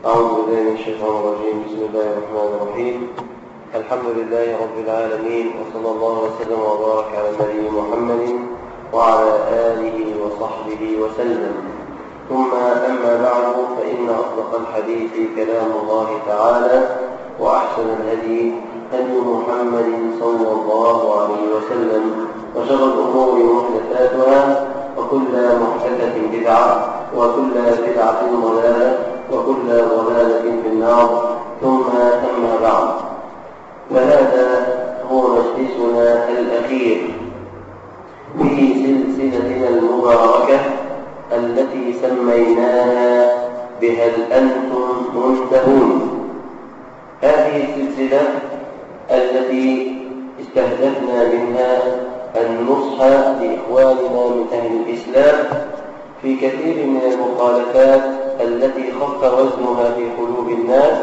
أعوذ بالله من الشيطان الرجيم بسم الله الرحمن الرحيم الحمد لله رب العالمين وصلى الله وسلم وبارك على النبي محمد وعلى آله وصحبه وسلم ثم أما بعد فإن أصدق الحديث كلام الله تعالى وأحسن الهدي هدي محمد صلى الله عليه وسلم وشر الأمور محدثاتها وكل محدثة بدعة وكل بدعة ضلالة وكل ضلالة في النار ثم أما بعد فهذا هو مجلسنا الأخير في سلسلتنا المباركة التي سميناها بهل أنتم منتهون هذه السلسلة التي استهدفنا منها النصح لإخواننا من أهل الإسلام في كثير من المخالفات التي خف وزنها في قلوب الناس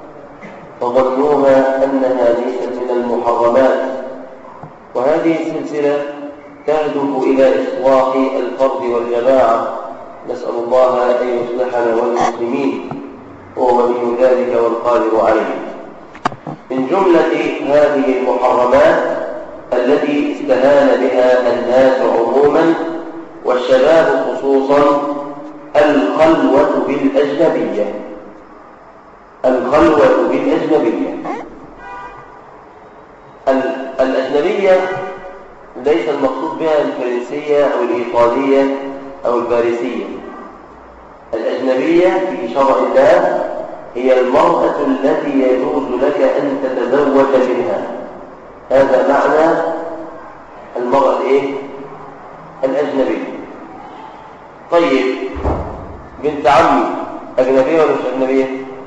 وظنوها أنها ليست من المحرمات وهذه السلسلة تهدف إلى إصلاح الفرد والجماعة نسأل الله أن يصلحنا والمسلمين وهو ولي ذلك والقادر عليه من جملة هذه المحرمات التي استهان بها الناس عموما والشباب خصوصا الخلوة بالأجنبية الخلوة بالأجنبية الأجنبية ليس المقصود بها الفرنسية أو الإيطالية أو الباريسية الأجنبية في شرع الله هي المرأة التي يجوز لك أن تتزوج منها هذا معنى المرأة الإيه؟ الأجنبية طيب بنت عمي أجنبية ولا مش أجنبية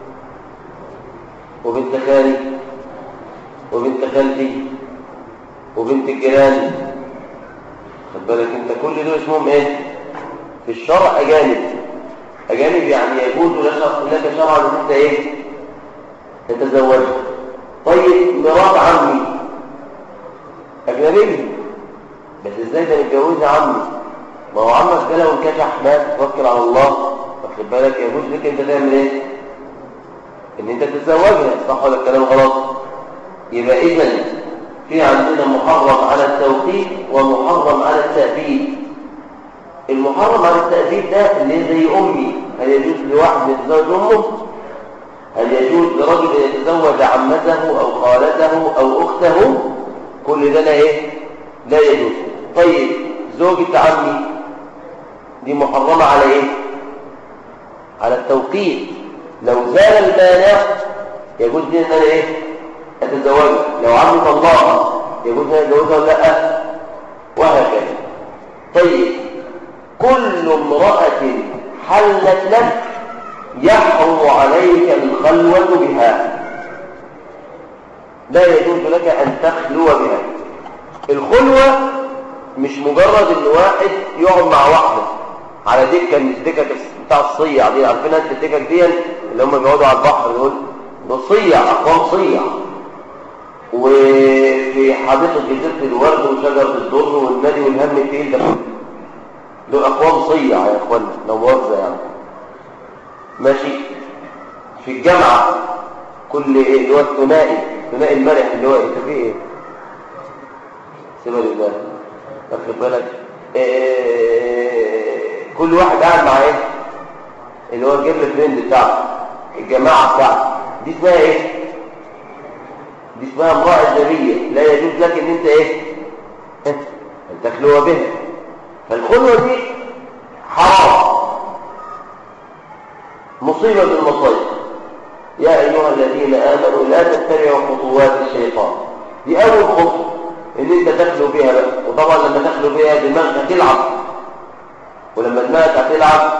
وبنت خالي وبنت خالتي وبنت الجيران خد بالك انت كل دول اسمهم ايه في الشرع اجانب اجانب يعني يجوز لك شرعا ان انت ايه تتزوجها طيب مرات عمي اجنبيه بس ازاي ده متجوزها عمي ما هو عمك ده لو انكشح مات توكل على الله واخد بالك يجوز لك انت تعمل ايه ان انت تتزوجها صح ولا الكلام غلط يبقى اذا في عندنا محرم على التوقيت ومحرم على التأبيد المحرم على التأبيد ده اللي زي أمي هل يجوز لواحد يتزوج أمه هل يجوز لرجل يتزوج عمته أو خالته أو أخته كل ده لا إيه لا يجوز طيب زوجة عمي دي محرمة على إيه على التوقيت لو زال المانع يجوز لي ان انا ايه اتزوجها لو عمي طلقها يجوز لي اتزوجها ولا لا وهكذا طيب كل امرأة حلت لك يحرم عليك الخلوة بها لا يجوز لك أن تخلو بها الخلوة مش مجرد ان واحد يقعد مع واحدة على دكة من الدكك بتاع الصيع دي عارفين انت الدكك دي اللي هم بيقعدوا على البحر دول دول صيع اقوام صيع وفي حديقة جزيرة الورد وشجرة الدر والنادي والهم التقيل ده دول اقوام صيع يا اخوانا لو مؤاخذة يعني ماشي في الجامعة كل ايه اللي هو الثنائي ثنائي المرح اللي هو انت فيه ايه سيبها لله واخد بالك إيه كل واحد قاعد مع ايه اللي هو الجيرل فريند بتاعه الجماعه بتاعته دي اسمها ايه دي اسمها امراه اجنبيه لا يجوز لك ان انت ايه ان تخلو بها فالخلوه دي حرام مصيبه من المصايب يا ايها الذين امنوا لا تتبعوا خطوات الشيطان دي اول خطوه ان انت تخلو بيها بقى وطبعا لما تخلو بيها دماغك هتلعب ولما دماغك هتلعب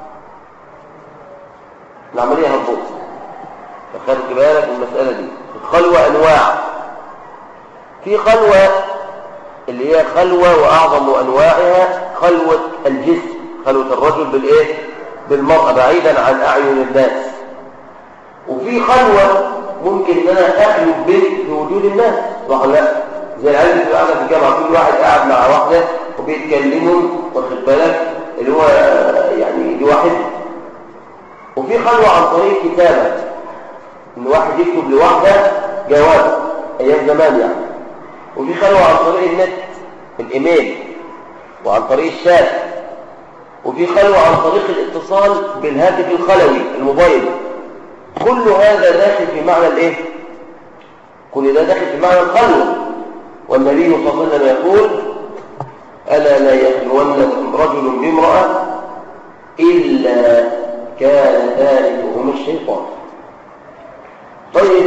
العمليه هتبوظ فخدت بالك من المساله دي الخلوه انواع في خلوه اللي هي خلوه واعظم انواعها خلوه الجسم خلوه الرجل بالايه بالمراه بعيدا عن اعين الناس وفي خلوه ممكن ان انا اخلو بنت في وجود الناس صح لا زي العيال اللي قاعده في الجامعه كل واحد قاعد مع واحده وبيتكلموا واخد بالك اللي هو يعني لوحده وفي خلوة عن طريق كتابة إن واحد يكتب لوحده جواب أيام زمان يعني وفي خلوة عن طريق النت الإيميل وعن طريق الشات وفي خلوة عن طريق الاتصال بالهاتف الخلوي الموبايل كل هذا داخل في معنى الايه كل ده داخل في معنى الخلوة والنبي صلى الله عليه وسلم يقول ألا لا يخلون رجل بامرأة إلا كان ثالثهما الشيطان طيب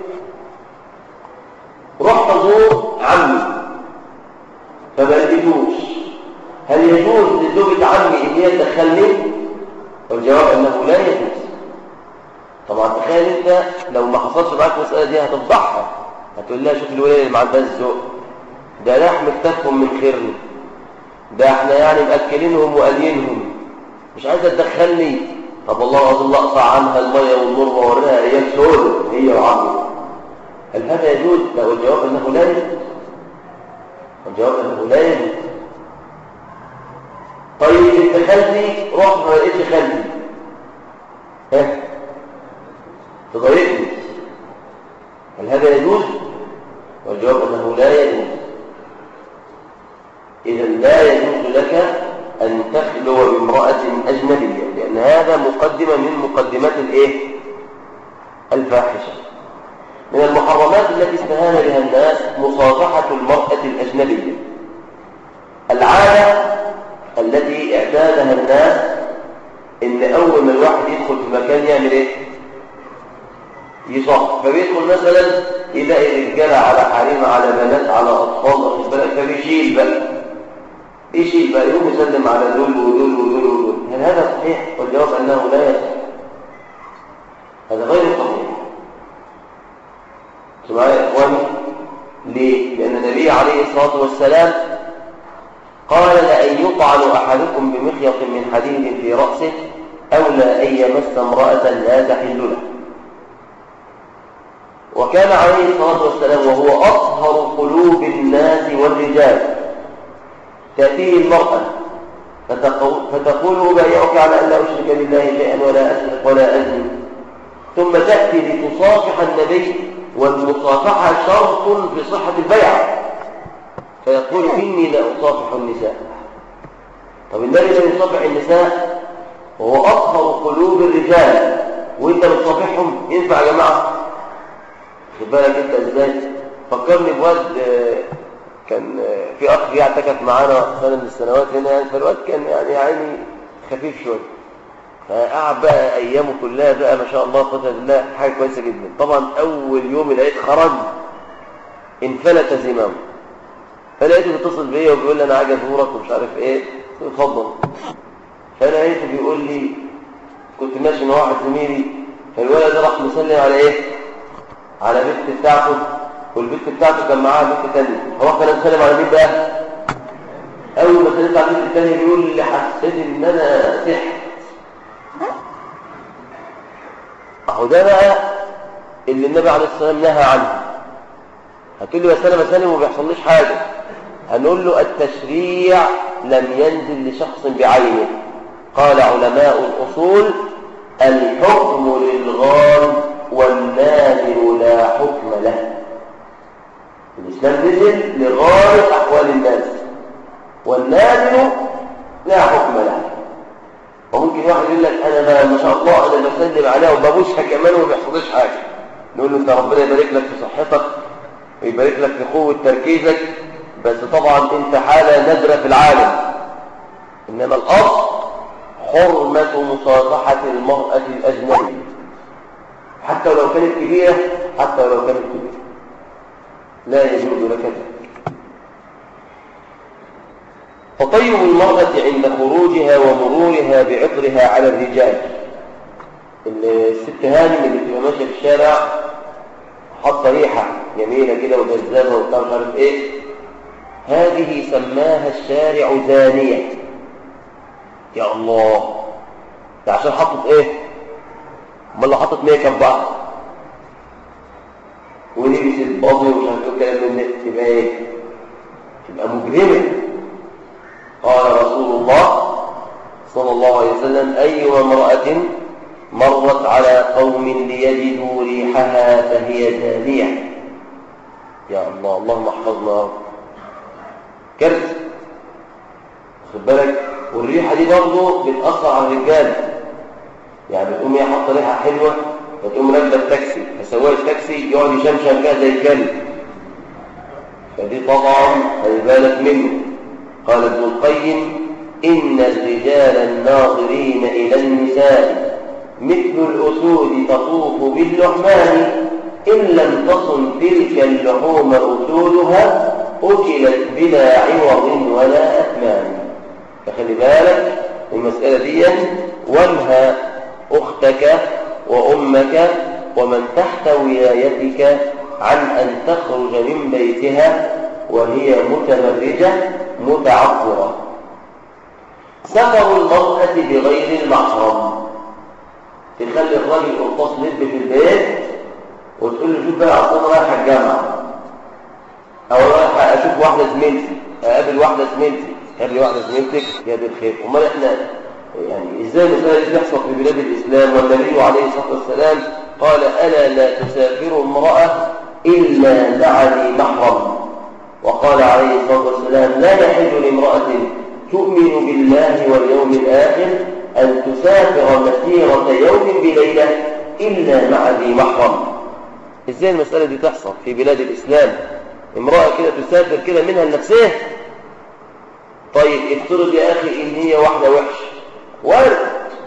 رحت أزور عمي فما لقيتوش هل يجوز لزوجة عمي إن هي تدخلني؟ والجواب أنه لا يجوز طبعا تخيل أنت لو ما حصلش معاك المسألة دي هتفضحها هتقول لها شوف الولاد اللي ما عندهاش ذوق ده لحم كتافهم من خيرنا ده احنا يعني مأكلينهم وقالينهم مش عايزة تدخلني طب والله العظيم لا اقطع عنها الميه والنور واوريها ايام سود هي وعمي هل هذا يجوز؟ لا والجواب انه لا يجوز الجواب انه لا يجوز طيب انت خالتي رحت ما لقيتش خالتي ها تضايقني هل هذا يجوز؟ والجواب انه لا يجوز اذا لا يجوز لك أن تخلو بامرأة أجنبية لأن هذا مقدمة من مقدمات الإيه؟ الفاحشة من المحرمات التي استهان بها الناس مصافحة المرأة الأجنبية العادة التي اعتادها الناس إن أول ما الواحد يدخل في مكان يعمل إيه؟ يصح فبيدخل مثلا يلاقي رجالة على حريم على بنات على أطفال فبيشيل بقى يشيل بقى يقوم يسلم على دول ودول ودول ودول هل هذا صحيح والجواب انه لا يصح هذا غير صحيح سمعوا يا اخواني ليه لان النبي عليه الصلاه والسلام قال لأن يطعن أحدكم بمخيط من حديد في رأسه أو لا أن يمس امرأة لا تحل له وكان عليه الصلاة والسلام وهو أطهر قلوب الناس والرجال تأتيه المرأة فتقول أبايعك على أن لا أشرك بالله شيئا ولا أسرق ولا أزني ثم تأتي لتصافح النبي والمصافحة شرط في صحة البيعة فيقول إني لا أصافح النساء طب النبي لا يصافح النساء وهو أطهر قلوب الرجال وانت بتصافحهم ينفع يا جماعة خد بالك انت ازاي فكرني بواد كان في اخ جه اعتكف معانا سنه من السنوات هنا يعني فالواد كان يعني عيني خفيف شويه فقعد بقى ايامه كلها بقى ما شاء الله قدر الله حاجه كويسه جدا طبعا اول يوم العيد خرج انفلت زمامه فلقيته بيتصل بيا وبيقول لي انا عايز ازورك ومش عارف ايه اتفضل فانا لقيته بيقول لي كنت ماشي مع واحد زميلي فالولد ده راح مسلم على ايه على بنت بتاعته والبنت بتاعته كان معاها بنت ثانيه هو كان مسلم على مين بقى اول ما سلمت على البنت الثانيه بيقول لي حسيت ان انا سحت اهو ده بقى اللي النبي عليه الصلاه والسلام نهى عنه هتقول لي بس انا بسلم وما بيحصليش حاجه هنقول له التشريع لم ينزل لشخص بعينه قال علماء الاصول الحكم للغالب والنادر لا حكم له الإسلام نزل لغاية أحوال الناس والنادر لا حكم له وممكن واحد يقول لك أنا ما شاء الله أنا بسلم عليها وببوسها كمان وما بيحصلش حاجة نقول له أنت ربنا يبارك لك في صحتك ويبارك لك في قوة تركيزك بس طبعا أنت حالة نادرة في العالم إنما الأصل حرمة مصافحة المرأة الأجنبية حتى ولو كانت كبيرة حتى ولو كانت كبيرة لا يجوز لك ذلك فطيب المرأة عند خروجها ومرورها بعطرها على الرجال الست هانم اللي بتبقى ماشيه في الشارع حاطه ريحه جميله كده وجذابه وبتاع مش عارف ايه هذه سماها الشارع زانيه يا الله ده عشان حطت ايه امال لو حطت ميك اب بقى ولبست بابي ومش عارف كلام من النت تبقى ايه تبقى مجرمه قال رسول الله صلى الله عليه وسلم اي امراه مرت على قوم ليجدوا ريحها فهي جانية يا الله اللهم احفظنا كارثة خد بالك والريحة دي برضه بتأثر على الرجال يعني بتقوم هي حاطة ريحة حلوة فتقوم راكبة التاكسي فسواق التاكسي يقعد يشمشم كده زي الكلب فدي طبعا خلي بالك منه قال ابن القيم إن الرجال الناظرين إلى النساء مثل الأسود تطوف باللحمان إن لم تصن تلك اللحوم أسودها أكلت بلا عوض ولا أثمان فخلي بالك المسألة دي وانهى أختك وأمك ومن تحت ولايتك عن أن تخرج من بيتها وهي متمرجة متعطرة سفر المرأة بغير المحرم تخلي الراجل قرطاس لب في البيت وتقول له شوف بقى اصل انا رايح الجامعه او رايح اشوف واحده زميلتي اقابل واحده زميلتي قابل واحده زميلتك يا دي الخير امال احنا يعني ازاي المساله دي تحصل في بلاد الاسلام والنبي عليه الصلاه والسلام قال الا لا تسافر امراه الا مع ذي محرم وقال عليه الصلاه والسلام لا يحل لامراه تؤمن بالله واليوم الاخر أن تسافر مسيرة يوم بليلة إلا مع ذي محرم إزاي المسألة دي تحصل في بلاد الإسلام امرأة كده تسافر كده منها لنفسها طيب افترض يا أخي إن هي واحدة وحش وارد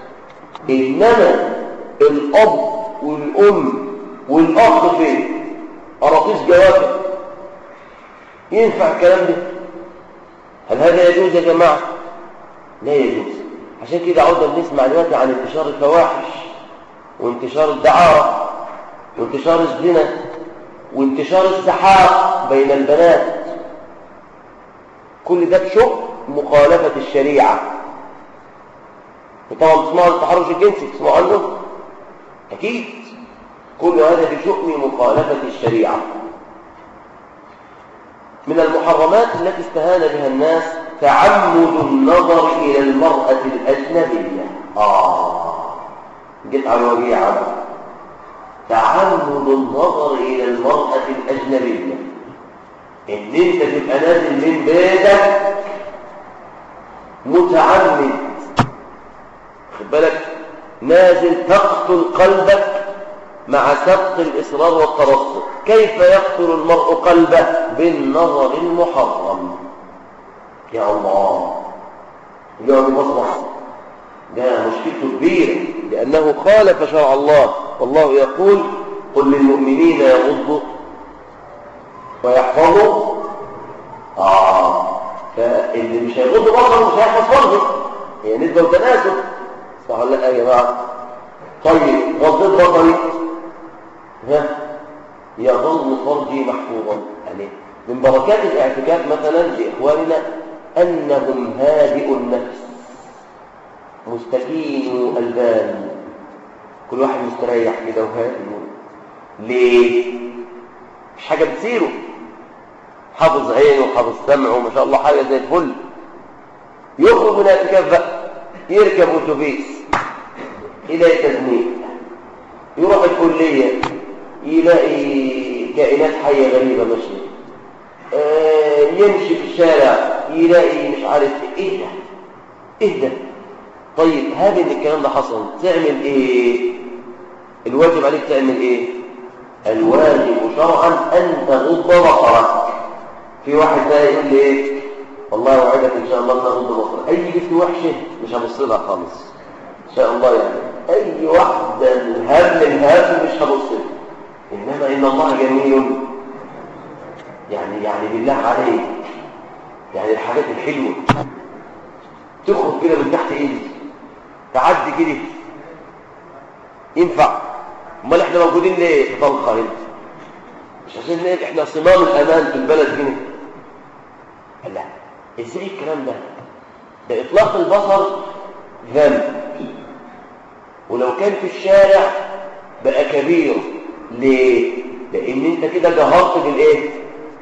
إنما الأب والأم والأخ فين أراطيس جوابه ينفع الكلام ده هل هذا يجوز يا جماعة لا يجوز عشان كده عودة بنسمع دلوقتي عن انتشار الفواحش وانتشار الدعارة وانتشار الزنا وانتشار السحاق بين البنات كل ده بشؤم مخالفة الشريعة وطبعا بتسمعوا التحرش الجنسي بتسمعوا عنه أكيد كل هذا بشؤم مخالفة الشريعة من المحرمات التي استهان بها الناس تعمد النظر إلى المرأة الأجنبية آه جيت على الوجيعة تعمد النظر إلى المرأة الأجنبية إن أنت تبقى نازل من بيتك متعمد خد بالك نازل تقتل قلبك مع سبق الإصرار والترصد كيف يقتل المرء قلبه بالنظر المحرم يا الله يا مصبح ده مشكلته كبيرة لأنه خالف شرع الله والله يقول قل للمؤمنين يغضوا ويحفظوا آه فاللي مش هيغض بصره مش هيحفظ فرضه هي نسبة وتناسب صح ولا لا يا جماعة طيب غضيت بصري ها يظل فرجي محفوظا عليه من بركات الاعتكاف مثلا لإخواننا أنهم هادئ النفس مستكين البال كل واحد مستريح كده وهادئ ليه؟ مش حاجة بتصيره حافظ عينه وحافظ سمعه ما شاء الله حاجة زي الفل يخرج من الاعتكاف بقى يركب اتوبيس إلى تزميل يروح الكلية يلاقي كائنات حية غريبة ماشية آه يمشي في الشارع يلاقي مش عارف ايه ده ايه ده طيب هذا ان الكلام ده حصل تعمل ايه الواجب عليك تعمل ايه الواجب شرعا ان تغض بصرك في واحد بقى يقول لي ايه والله وعدك ان شاء الله ان اغض بصرك اي بنت وحشه مش هبص لها خالص ان شاء الله يعني اي واحده الهم الهم مش هبص لها انما ان الله جميل يعني يعني بالله عليك يعني الحاجات الحلوه تخرج كده من تحت ايدي تعدي كده ينفع امال احنا موجودين ليه في طلقه هنا مش عشان ليه احنا صمام الامان في البلد هنا لا ازاي الكلام ده ده اطلاق البصر ذنب ولو كان في الشارع بقى كبير ليه لان انت كده جهرت بالايه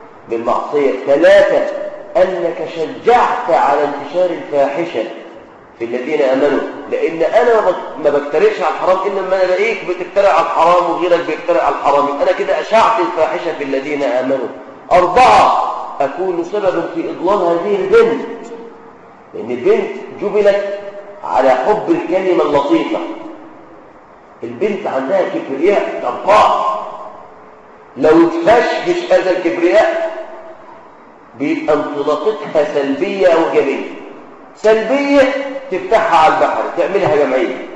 بالمعصيه ثلاثه انك شجعت على انتشار الفاحشه في الذين امنوا لان انا ما بكترعش على الحرام انما انا الاقيك بتكترع على الحرام وغيرك بيكترع على الحرام انا كده اشعت الفاحشه في الذين امنوا اربعه اكون سببا في اضلال هذه البنت لان البنت جبلت على حب الكلمه اللطيفه البنت عندها كبرياء تنقاع لو تفشفش هذا الكبرياء بيبقى انطلاقتها سلبيه او ايجابيه سلبيه تفتحها على البحر تعملها جمعيه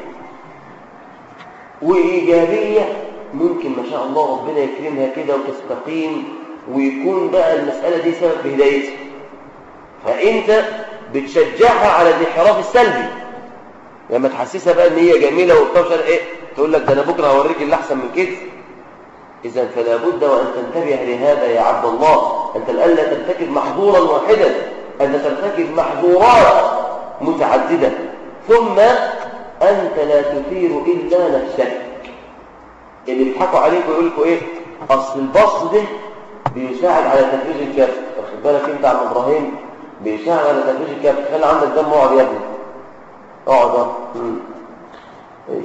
وايجابيه ممكن ما شاء الله ربنا يكرمها كده وتستقيم ويكون بقى المساله دي سبب في هدايتها فانت بتشجعها على الانحراف السلبي لما تحسسها بقى ان هي جميله وبتوصل ايه تقول لك ده انا بكره هوريك اللي احسن من كده اذا فلا بد وان تنتبه لهذا يا عبد الله انت الان لا ترتكب محظورا واحدا انت ترتكب محظورات متعدده ثم انت لا تثير الا نفسك اللي بيضحكوا عليك ويقول لكم ايه اصل البص ده بيساعد على تفريج الكبد واخد بالك انت عم ابراهيم بيساعد على تفريج الكبد خلي عندك دم اقعد يا ابني اقعد ايه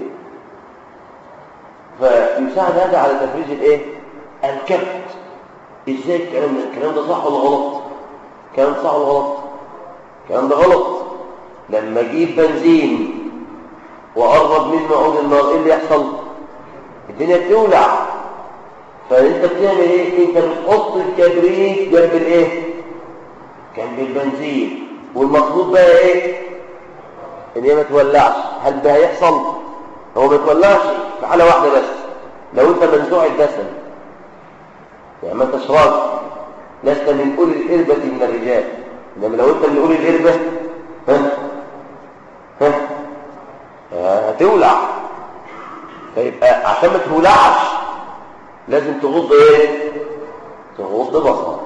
فيساعد هذا على تفريج الايه الكبد ازاي الكلام ده الكلام ده صح ولا غلط الكلام ده صح ولا غلط الكلام ده غلط لما اجيب بنزين واقرب منه عود النار ايه اللي يحصل الدنيا بتولع فانت بتعمل ايه انت بتحط الكبريت جنب الايه جنب البنزين والمفروض بقى ايه ان هي ما تولعش هل ده هيحصل هو ما تولعش في حاله واحده بس لو انت منزوع الدسم يعني ما انتش راجل لست من اولي الاربه من الرجال انما لو انت من اولي الاربه ها ها هتولع فيبقى عشان ما تولعش لازم تغض ايه تغض بصرك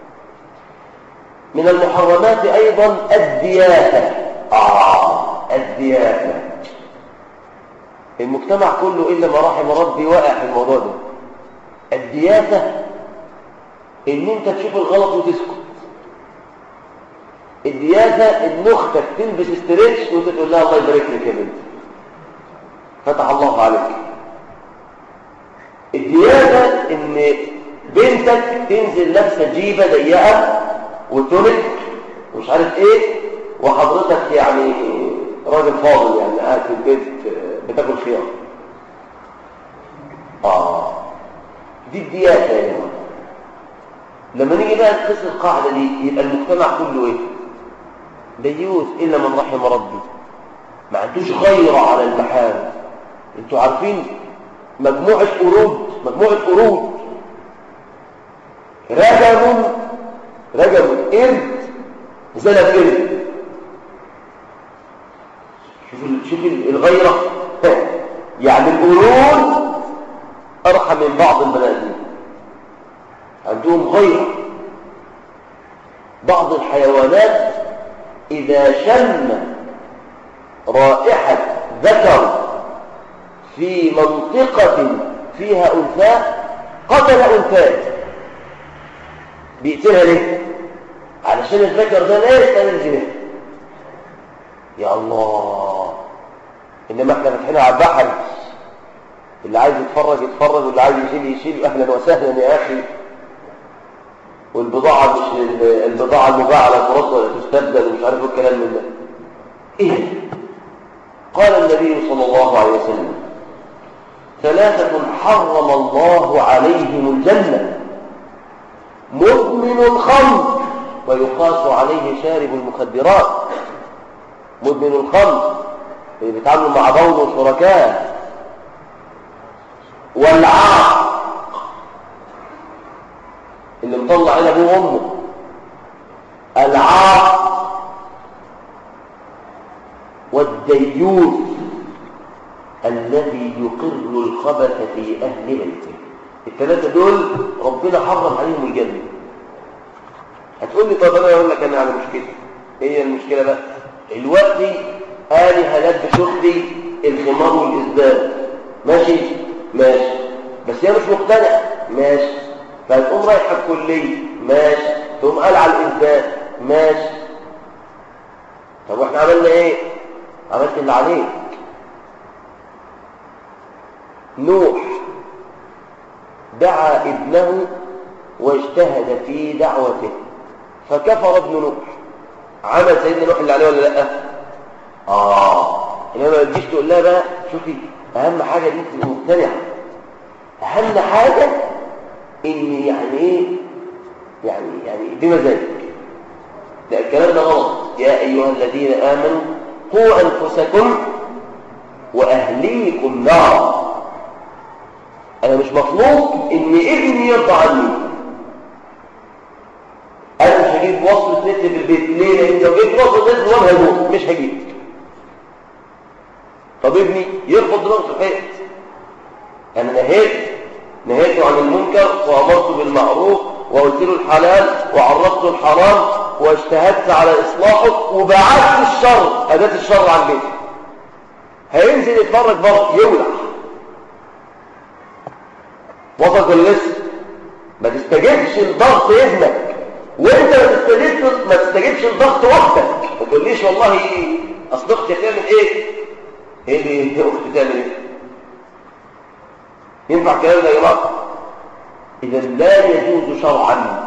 من المحرمات ايضا الدياثه اه الدياثه المجتمع كله الا ما رحم ربي واقع في الموضوع ده الدياثه ان انت تشوف الغلط وتسكت الدياثه ان اختك تلبس استريتش وانت تقول لها الله يبارك لك يا بنت فتح الله عليك الدياثه ان بنتك تنزل لابسه جيبه ضيقه وتونك ومش عارف ايه وحضرتك يعني راجل فاضل يعني قاعد في البيت بتاكل خيار اه دي الدياثه يا جماعه لما نيجي بقى نقيس القاعده دي يبقى المجتمع كله ايه ديوث الا من رحم ربي ما عندوش غيره على المحارم انتوا عارفين مجموعه قرود مجموعه قرود رجموا رجموا قرد زلف قرد شوف شوف الغيره يعني القرود ارحم من بعض البني ادمين عندهم غيره بعض الحيوانات اذا شم رائحه ذكر في منطقه فيها انثى قتل انثاه بيقتلها ليه علشان الذكر ده لا يستاهل الجناه يا الله انما احنا فاتحينها على البحر اللي عايز يتفرج يتفرج واللي عايز يشيل يشيل اهلا وسهلا يا اخي والبضاعه مش البضاعه المباعه لا ترد ولا تستبدل ومش عارف الكلام من ده ايه قال النبي صلى الله عليه وسلم ثلاثه حرم الله عليهم الجنه مدمن الخمر ويقاس عليه شارب المخدرات مدمن الخمر اللي بيتعاملوا مع بول وشركاء والعاق اللي مطلع عين ابوه وامه العاق والديوث الذي يقر الخبث في اهل بيته الثلاثه دول ربنا حرم عليهم الجنه هتقول لي طب انا اقول لك انا على مشكله ايه هي المشكله بقى دلوقتي آلي هلبس اختي الخمار والازداد ماشي ماشي بس هي مش مقتنعه ماشي فهتقوم رايحه الكليه ماشي تقوم قال على الازداد ماشي طب واحنا عملنا ايه عملت اللي عليك نوح دعا ابنه واجتهد في دعوته فكفر ابن نوح عمل سيدنا نوح اللي عليه ولا لا اه انما ما تجيش تقول لها بقى شوفي اهم حاجه دي تبقى مقتنعه اهم حاجه ان يعني ايه يعني يعني بمزاجك لا الكلام ده غلط يا ايها الذين امنوا قوا انفسكم واهليكم نارا انا مش مطلوب ان ابني يرضى عني انا مش هجيب وصلة نت في البيت ليه لان لو جبت وصلة نت الواد هيموت مش هجيب طب ابني يرفض دماغه في الحيط انا نهيت نهيته عن المنكر وامرته بالمعروف وقلت له الحلال وعرضته الحرام واجتهدت على اصلاحه وبعدت الشر اداه الشر عن بيتي هينزل يتفرج بره يولع وصلت ولا لسه ما تستجبش لضغط ابنك وانت ما تستجبش ما تستجبش لضغط وحدك ما تقوليش والله اصل اختي هتعمل ايه ايه اللي اختي تعمل ايه ينفع كلام ده يا جماعه اذا لا يجوز شرعا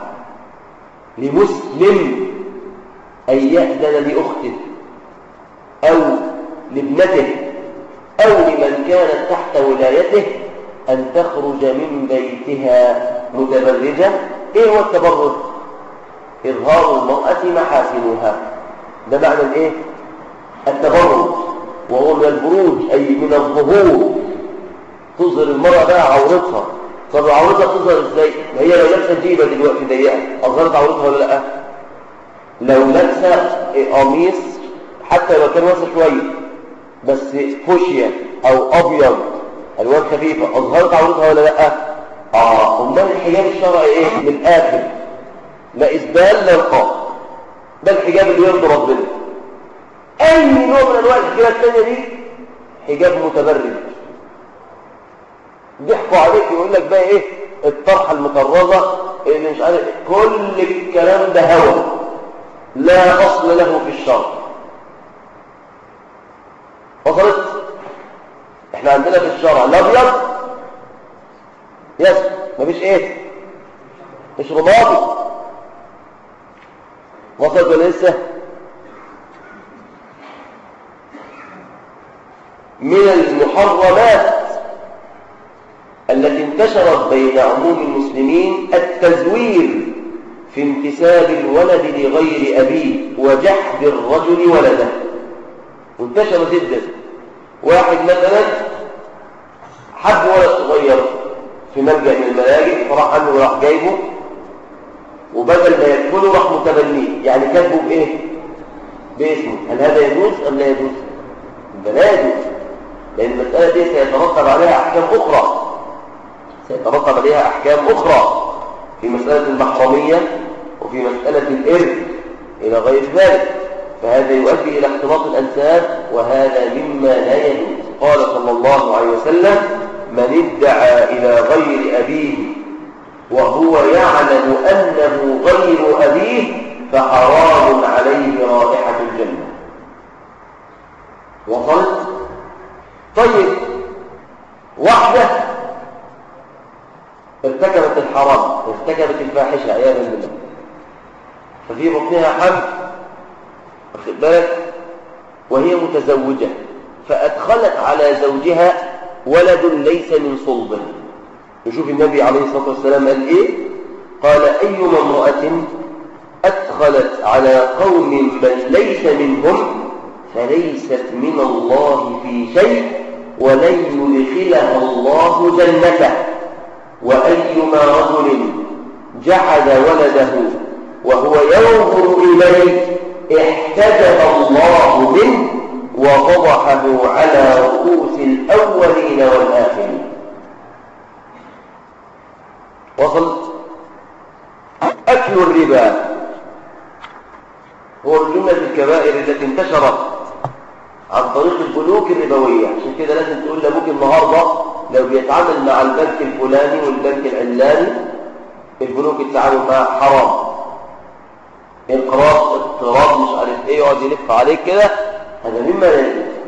لمسلم ان يأذن لاخته او لابنته او لمن كانت تحت ولايته أن تخرج من بيتها متبرجة إيه هو التبرج؟ إظهار المرأة محاسنها ده معنى الإيه؟ التبرج وهو من البروج أي من الظهور تظهر المرأة بقى عورتها طب عورتها تظهر إزاي؟ ما هي لو لابسة جيبة دلوقتي ضيقة أظهرت عورتها ولا لأ؟ لو لابسة قميص حتى لو كان واسع شوية بس فوشيا أو أبيض الوان خفيفة أظهرت عورتها ولا لا آه أمال الحجاب الشرعي إيه من الآخر لا إسبال لا نقاب ده الحجاب اللي يرضي ربنا أي نوع من أنواع الحجاب الثانية دي حجاب متبرج ضحكوا عليك يقول لك بقى إيه الطرحة المطرزة اللي مش عارف كل الكلام ده هوى لا أصل له في الشرع وصلت احنا عندنا في الشرع الابيض يس مفيش ايه مش رمادي وصلت ولا لسه من المحرمات التي انتشرت بين عموم المسلمين التزوير في انتساب الولد لغير أبيه وجحد الرجل ولده وانتشر جدا واحد مثلا حب ولد صغير في ملجأ من الملاجئ فراح عنه وراح جايبه وبدل ما يدخله راح متبنيه يعني كاتبه بايه باسمه هل هذا يجوز ام لا يجوز ده لا يجوز لان المساله دي سيترتب عليها احكام اخرى سيترتب عليها احكام اخرى في مساله المحرميه وفي مساله الارث الى غير ذلك فهذا يؤدي إلى اختلاط الأنساب وهذا مما لا يجوز قال صلى الله عليه وسلم من ادعى إلى غير أبيه وهو يعلم أنه غير أبيه فحرام عليه رائحة الجنة وصلت طيب واحدة ارتكبت الحرام ارتكبت الفاحشة عياذا بالله ففي بطنها حمل واخد بالك وهي متزوجة فأدخلت على زوجها ولد ليس من صلبه نشوف النبي عليه الصلاة والسلام قال إيه قال أيما امرأة أدخلت على قوم من ليس منهم فليست من الله في شيء ولن يدخلها الله جنته وأيما رجل جحد ولده وهو ينظر إليه احتجب الله منه وفضحه على رؤوس الأولين والآخرين وصلت أكل الربا هو من جملة الكبائر التي انتشرت عن طريق البنوك الربوية عشان كده لازم تقول لأبوك النهاردة لو بيتعامل مع البنك الفلاني والبنك العلاني البنوك التعامل معها حرام اقراض اقتراض مش عارف ايه يقعد يلف عليك كده هذا مما لا يجوز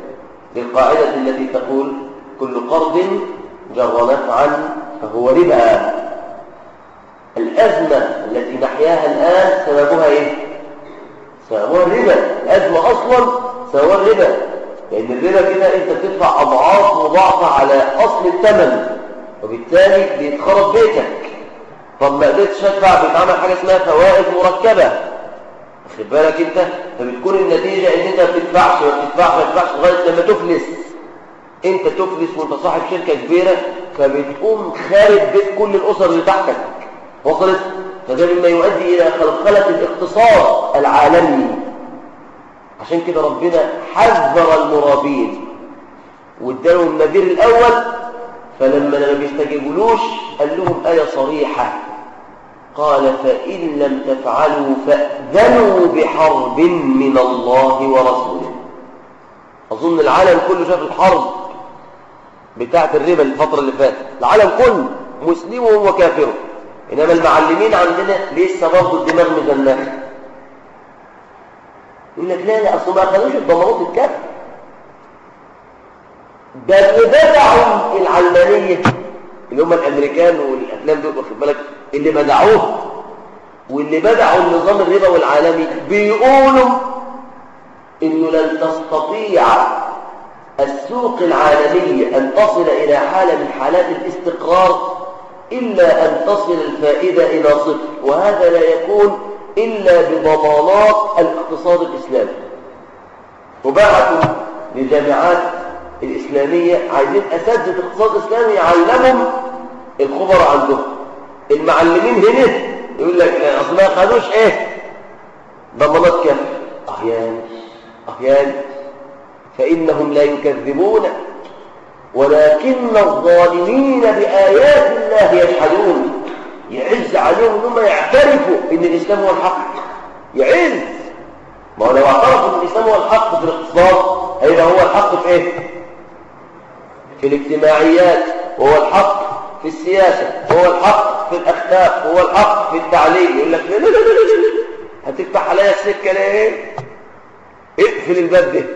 بالقاعدة التي تقول كل قرض جر نفعا فهو ربا الأزمة التي نحياها الآن سببها إيه؟ سببها الربا الأزمة أصلا سببها الربا لأن الربا كده أنت بتدفع أضعاف مضاعفة على أصل الثمن وبالتالي بيتخرب بيتك طب ما قدرتش ادفع بيتعمل حاجة اسمها فوائد مركبة واخد بالك انت فبتكون النتيجة ان انت ما بتدفعش ما بتدفعش ما بتدفعش لغاية لما تفلس انت تفلس وانت صاحب شركة كبيرة فبتقوم خارب بيت كل الاسر اللي تحتك وصلت فده مما يؤدي الى خلخلة الاقتصاد العالمي عشان كده ربنا حذر المرابين وادالهم النذير الاول فلما لما بيستجيبولوش قال لهم آية صريحة قال فإن لم تفعلوا فأذنوا بحرب من الله ورسوله أظن العالم كله شاف الحرب بتاعة الربا الفترة اللي فاتت العالم كله مسلمه وكافره إنما المعلمين عندنا لسه برضه الدماغ مزنخة يقول لك لا لا أصل ما أخذوش الضمانات الكافر ده اللي بدعوا العلمانية اللي هم الأمريكان والأفلام دول واخد بالك اللي بدعوه واللي بدعوا النظام الربا والعالمي بيقولوا إنه لن تستطيع السوق العالمية أن تصل إلى حالة من حالات الاستقرار إلا أن تصل الفائدة إلى صفر وهذا لا يكون إلا بضمانات الاقتصاد الإسلامي وبعثوا لجامعات الإسلامية عايزين أساتذة اقتصاد إسلامي يعلمهم الخبراء عندهم المعلمين هنا يقول لك أصل ما خدوش إيه ضمانات كم أحيان أحيان فإنهم لا يكذبون ولكن الظالمين بآيات الله يجحدون يعز عليهم أنهم يعترفوا أن الإسلام هو الحق يعز ما هو لو اعترفوا أن الإسلام هو الحق في الاقتصاد هيبقى هو الحق في إيه؟ في الاجتماعيات وهو الحق في السياسة وهو الحق في الأخلاق وهو الحق في التعليم يقول لك لا لا لا لا لا هتفتح عليا السكة ليه اقفل الباب ده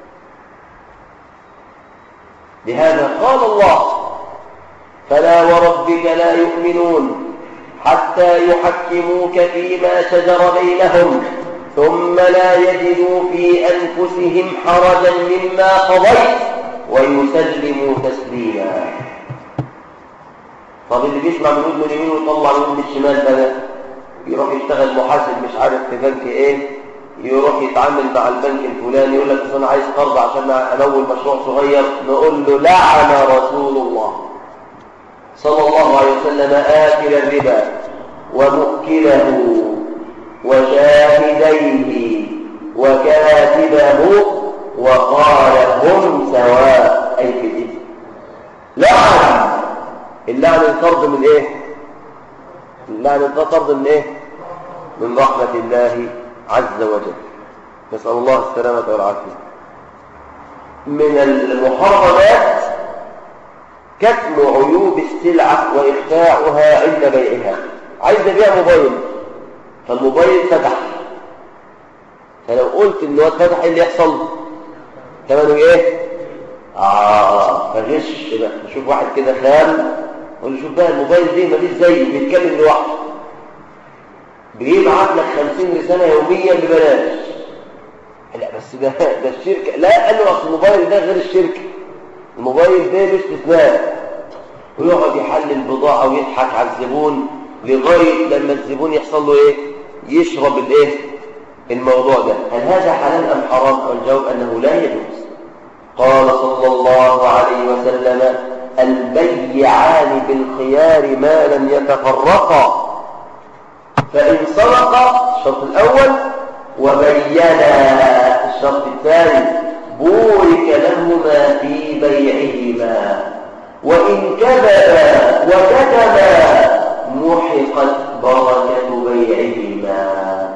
لهذا قال الله فلا وربك لا يؤمنون حتى يحكموك فيما شجر بينهم ثم لا يجدوا في أنفسهم حرجا مما قضيت ويسلموا تسليما طب اللي بيسمع من ودنه اليمين ويطلع من ودنه الشمال بقى يروح يشتغل محاسب مش عارف في بنك ايه يروح يتعامل مع البنك الفلاني يقول لك انا عايز قرض عشان امول مشروع صغير نقول له لعن رسول الله صلى الله عليه وسلم آكل الربا ومؤكله وشاهديه وكاتبه وقال هم سواء أي في الإثم لعن اللعن الطرد من إيه؟ اللعن الطرد من إيه؟ من رحمة الله عز وجل نسأل الله السلامة والعافية من المحرمات كتم عيوب السلعة وإخفاؤها عند بيعها عايز أبيع موبايل فالموبايل فتح فلو قلت إن هو اتفتح إيه اللي يحصل ثمنه إيه؟ آه فغش بقى نشوف واحد كده خام قول له شوف بقى الموبايل ده مفيش زيه بيتكلم لوحده بيبعت لك 50 رسالة يوميا ببلاش لا بس ده ده الشركة لا قال له اصل الموبايل ده غير الشركة الموبايل ده مش استثناء ويقعد يحلل البضاعة ويضحك على الزبون لغاية لما الزبون يحصل له ايه يشرب الايه الموضوع ده هل هذا حلال ام حرام الجواب انه لا يجوز قال صلى الله عليه وسلم البيعان بالخيار ما لم يتفرقا فإن صدقا الشرط الأول وبينا الشرط الثاني بورك لهما في بيعهما وإن كذبا وكتما محقت بركة بيعهما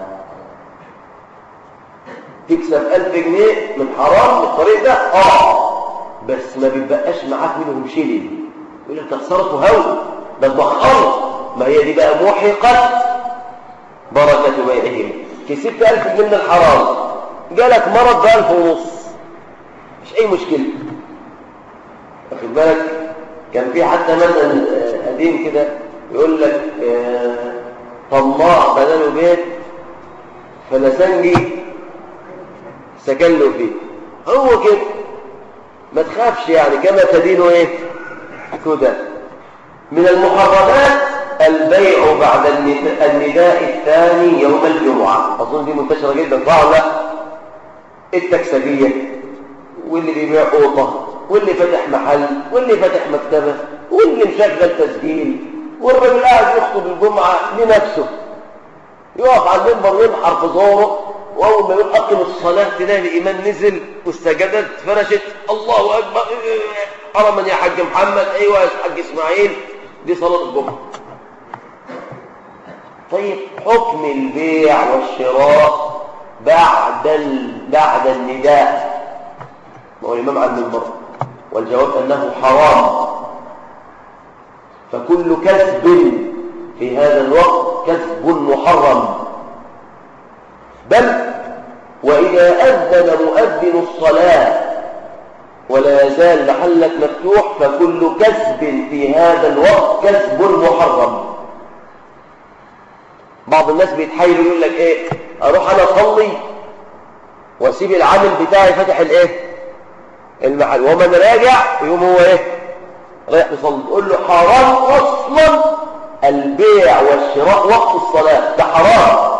تكسب ألف جنيه من حرام بالطريق ده آه بس ما بيبقاش معاك منهم شيء يقول لك خسرته هول ده اتبخرت ما هي دي بقى محقت بركة بيعهم كسبت ألف جنيه من الحرام جالك مرض بألف ونص مش اي مشكله واخد بالك كان في حتى مثلا آه، قديم كده يقول لك آه، طماع بدله بيت فلسنجي سكن له فيه هو كده ما تخافش يعني كما تدين ايه كده من المحرمات البيع بعد النداء الثاني يوم الجمعة أظن دي منتشرة جدا صح ولا التكسبية واللي بيبيع قوطة واللي فاتح محل واللي فاتح مكتبة واللي مشغل تسجيل والراجل قاعد يخطب الجمعة لنفسه يقف على المنبر ينحر في زوره واول ما يقول اقم الصلاه تلاقي الايمان نزل والسجدات فرشت الله اكبر حرما يا حاج محمد ايوه يا حاج اسماعيل دي صلاه الجمعه طيب حكم البيع والشراء بعد ال... بعد النداء ما هو الامام على المنبر والجواب انه حرام فكل كسب في هذا الوقت كسب محرم بل وإذا أذن مؤذن الصلاة ولا يزال محلك مفتوح فكل كسب في هذا الوقت كسب محرم بعض الناس بيتحايلوا يقول لك ايه اروح انا اصلي واسيب العامل بتاعي فاتح الايه المحل ومن راجع يقوم هو ايه رايح يصلي تقول له حرام اصلا البيع والشراء وقت الصلاه ده حرام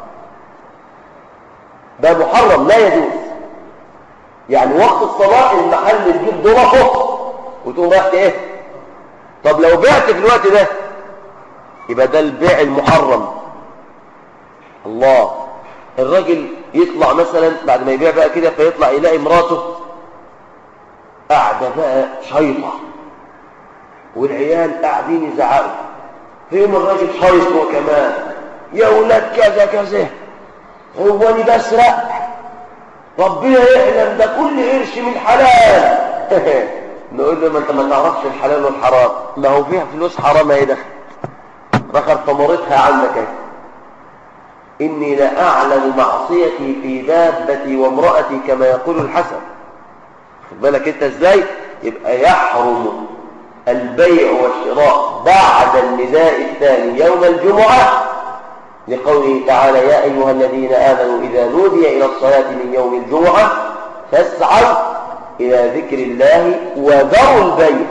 ده محرم لا يجوز يعني وقت الصلاة المحل تجيب ظرفه وتقوم رايح ايه طب لو بعت في الوقت ده يبقى ده البيع المحرم الله الراجل يطلع مثلا بعد ما يبيع بقى كده فيطلع يلاقي مراته قاعدة بقى شيطة والعيال قاعدين يزعقوا فيهم الراجل شيط هو كمان يا ولاد كذا كذا هو اني بسرق ربنا يعلم ده كل قرش من حلال نقول له ما انت ما تعرفش الحلال والحرام ما هو فيها فلوس حرام اهي دخل رخر ثمرتها عندك اهي اني لاعلم معصيتي في دابتي وامراتي كما يقول الحسن خد بالك انت ازاي يبقى يحرم البيع والشراء بعد النداء الثاني يوم الجمعه لقوله تعالى يا أيها الذين آمنوا إذا نودي إلى الصلاة من يوم الجمعة فاسعوا إلى ذكر الله وذروا البيع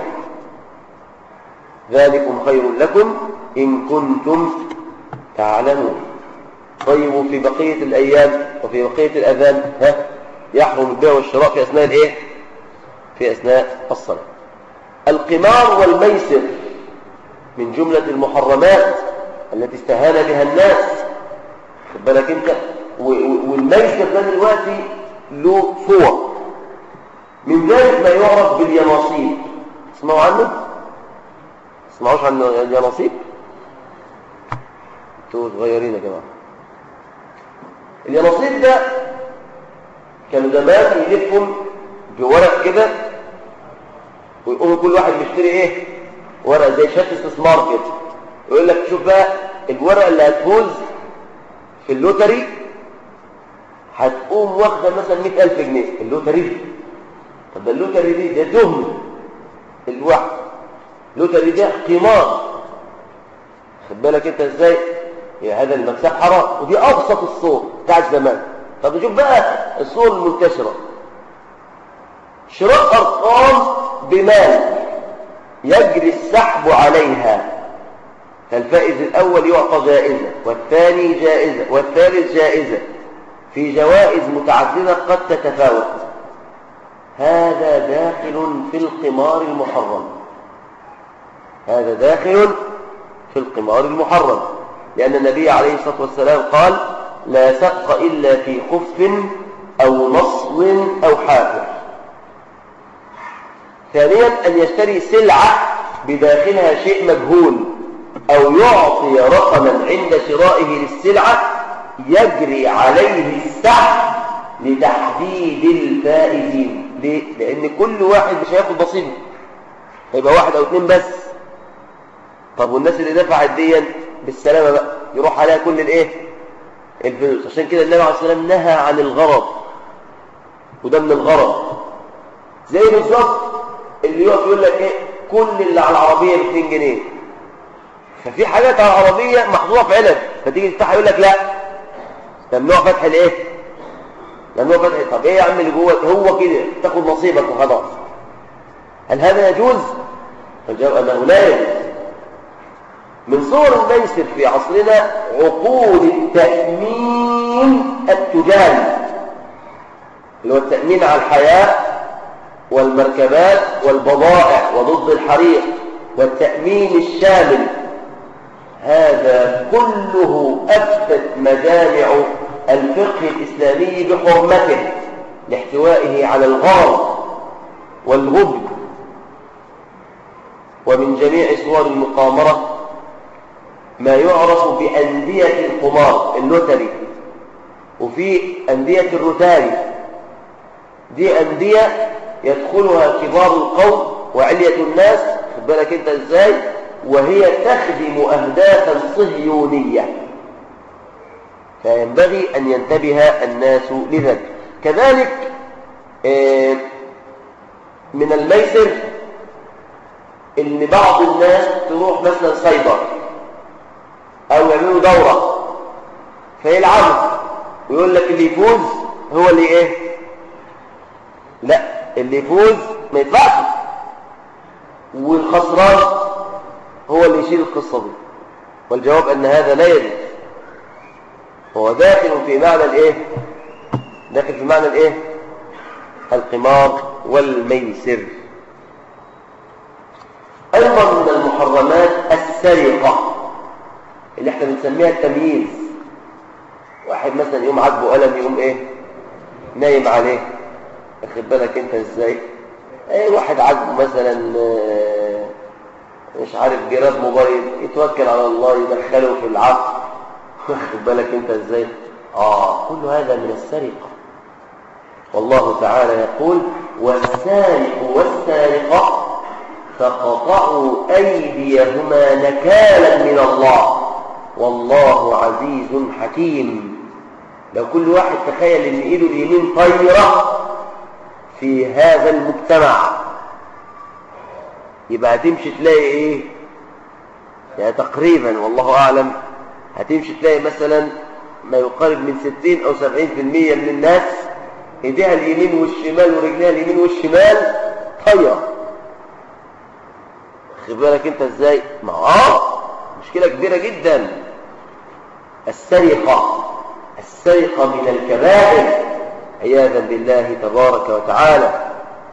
ذلكم خير لكم إن كنتم تعلمون طيب وفي بقية الأيام وفي بقية الأذان ها يحرم البيع والشراء في أثناء الإيه؟ في أثناء الصلاة القمار والميسر من جملة المحرمات التي استهان بها الناس خد بالك انت والميسر ده دلوقتي له صور من ذلك ما يعرف باليناصيب اسمعوا عنه اسمعوش عن اليناصيب انتوا صغيرين يا جماعه اليناصيب ده كانوا زمان يلفهم بورق كده ويقوموا كل واحد يشتري ايه ورق زي شهاده استثمار كده يقول لك شوف بقى الورقه اللي هتفوز في اللوتري هتقوم واخده مثلا 100000 جنيه اللوتري دي طب ده اللوتري دي ده دهم الواحد اللوتري ده قمار خد بالك انت ازاي يا هذا المكسب حرام ودي ابسط الصور بتاعت زمان طب نشوف بقى الصور المنتشره شراء ارقام بمال يجري السحب عليها فالفائز الأول يعطى جائزة والثاني جائزة والثالث جائزة في جوائز متعددة قد تتفاوت هذا داخل في القمار المحرم هذا داخل في القمار المحرم لأن النبي عليه الصلاة والسلام قال لا سق إلا في خف أو نصل أو حافر ثانيا أن يشتري سلعة بداخلها شيء مجهول أو يعطي رقما عند شرائه للسلعة يجري عليه السحب لتحديد الفائزين ليه؟ لأن كل واحد مش هياخد بصيبه هيبقى واحد أو اتنين بس طب والناس اللي دفعت ديا بالسلامة بقى يروح عليها كل الايه الفلوس عشان كده النبي عليه الصلاة والسلام نهى عن الغرض وده من الغرض زي بالظبط اللي يقف يقول لك ايه كل اللي على العربيه ب 2 جنيه ففي حاجات على العربيه محطوطه في علب فتيجي تفتحها يقول لك لا ممنوع فتح الايه ممنوع فتح طب ايه يا عم اللي جوه هو كده تاخد نصيبك وخلاص هل هذا يجوز الجواب انه لا يجوز من صور الميسر في عصرنا عقود التأمين التجاري اللي هو التأمين على الحياة والمركبات والبضائع وضد الحريق والتأمين الشامل هذا كله أفتت مجامع الفقه الإسلامي بحرمته لاحتوائه على الغرض والغبن ومن جميع صور المقامرة ما يعرف بأندية القمار اللوتري وفي أندية الروتاري دي أندية يدخلها كبار القوم وعلية الناس خد بالك انت ازاي وهي تخدم أهدافا صهيونية فينبغي أن ينتبه الناس لذلك كذلك من الميسر ان بعض الناس تروح مثلا سايبر او يعملوا دورة فيلعبوا ويقول لك اللي يفوز هو اللي ايه لا اللي يفوز ما يدفعش والخسران هو اللي يشيل القصة دي والجواب ان هذا لا يجوز هو داخل في معنى الايه داخل في معنى الايه القمار والميسر ايضا من المحرمات السرقه اللي احنا بنسميها التمييز واحد مثلا يوم عاجبه قلم يقوم ايه نايم عليه واخد بالك انت ازاي اي واحد عاجبه مثلا مش عارف جراب موبايل يتوكل على الله يدخله في العقل واخد بالك انت ازاي اه كل هذا من السرقه والله تعالى يقول والسارق والسارقه فقطعوا ايديهما نكالا من الله والله عزيز حكيم لو كل واحد تخيل ان ايده اليمين طايره في هذا المجتمع يبقى هتمشي تلاقي ايه يعني تقريبا والله اعلم هتمشي تلاقي مثلا ما يقارب من 60 او 70% من الناس ايديها اليمين والشمال ورجليها اليمين والشمال طايره خد بالك انت ازاي ما اه مشكله كبيره جدا السرقه السرقه من الكبائر عياذا بالله تبارك وتعالى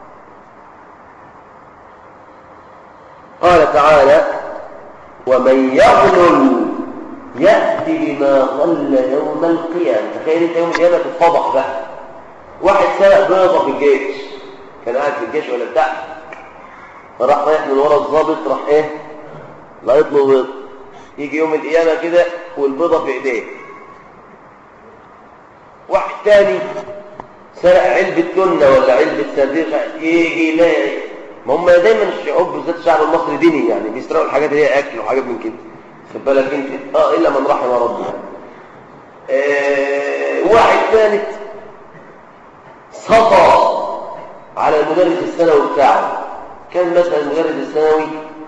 قال تعالى ومن يغلل يأتي بما ضل يوم القيامة تخيل انت يوم القيامة تتفضح بقى واحد سرق بيضة في الجيش كان قاعد في الجيش ولا بتاع فراح رايح من ورا الضابط راح ايه لقيت له بيض يجي يوم القيامة كده والبيضة في ايديه واحد تاني سرق علبة تونة ولا علبة صديق يجي يلاقي ما هم دايما الشعوب بالذات الشعب المصري ديني يعني بيسرقوا الحاجات اللي هي اكل وحاجات من كده خد بالك انت اه الا من رحم ربي آه واحد ثالث سطى على المدرس الثانوي بتاعه كان مثلا المدرس الثانوي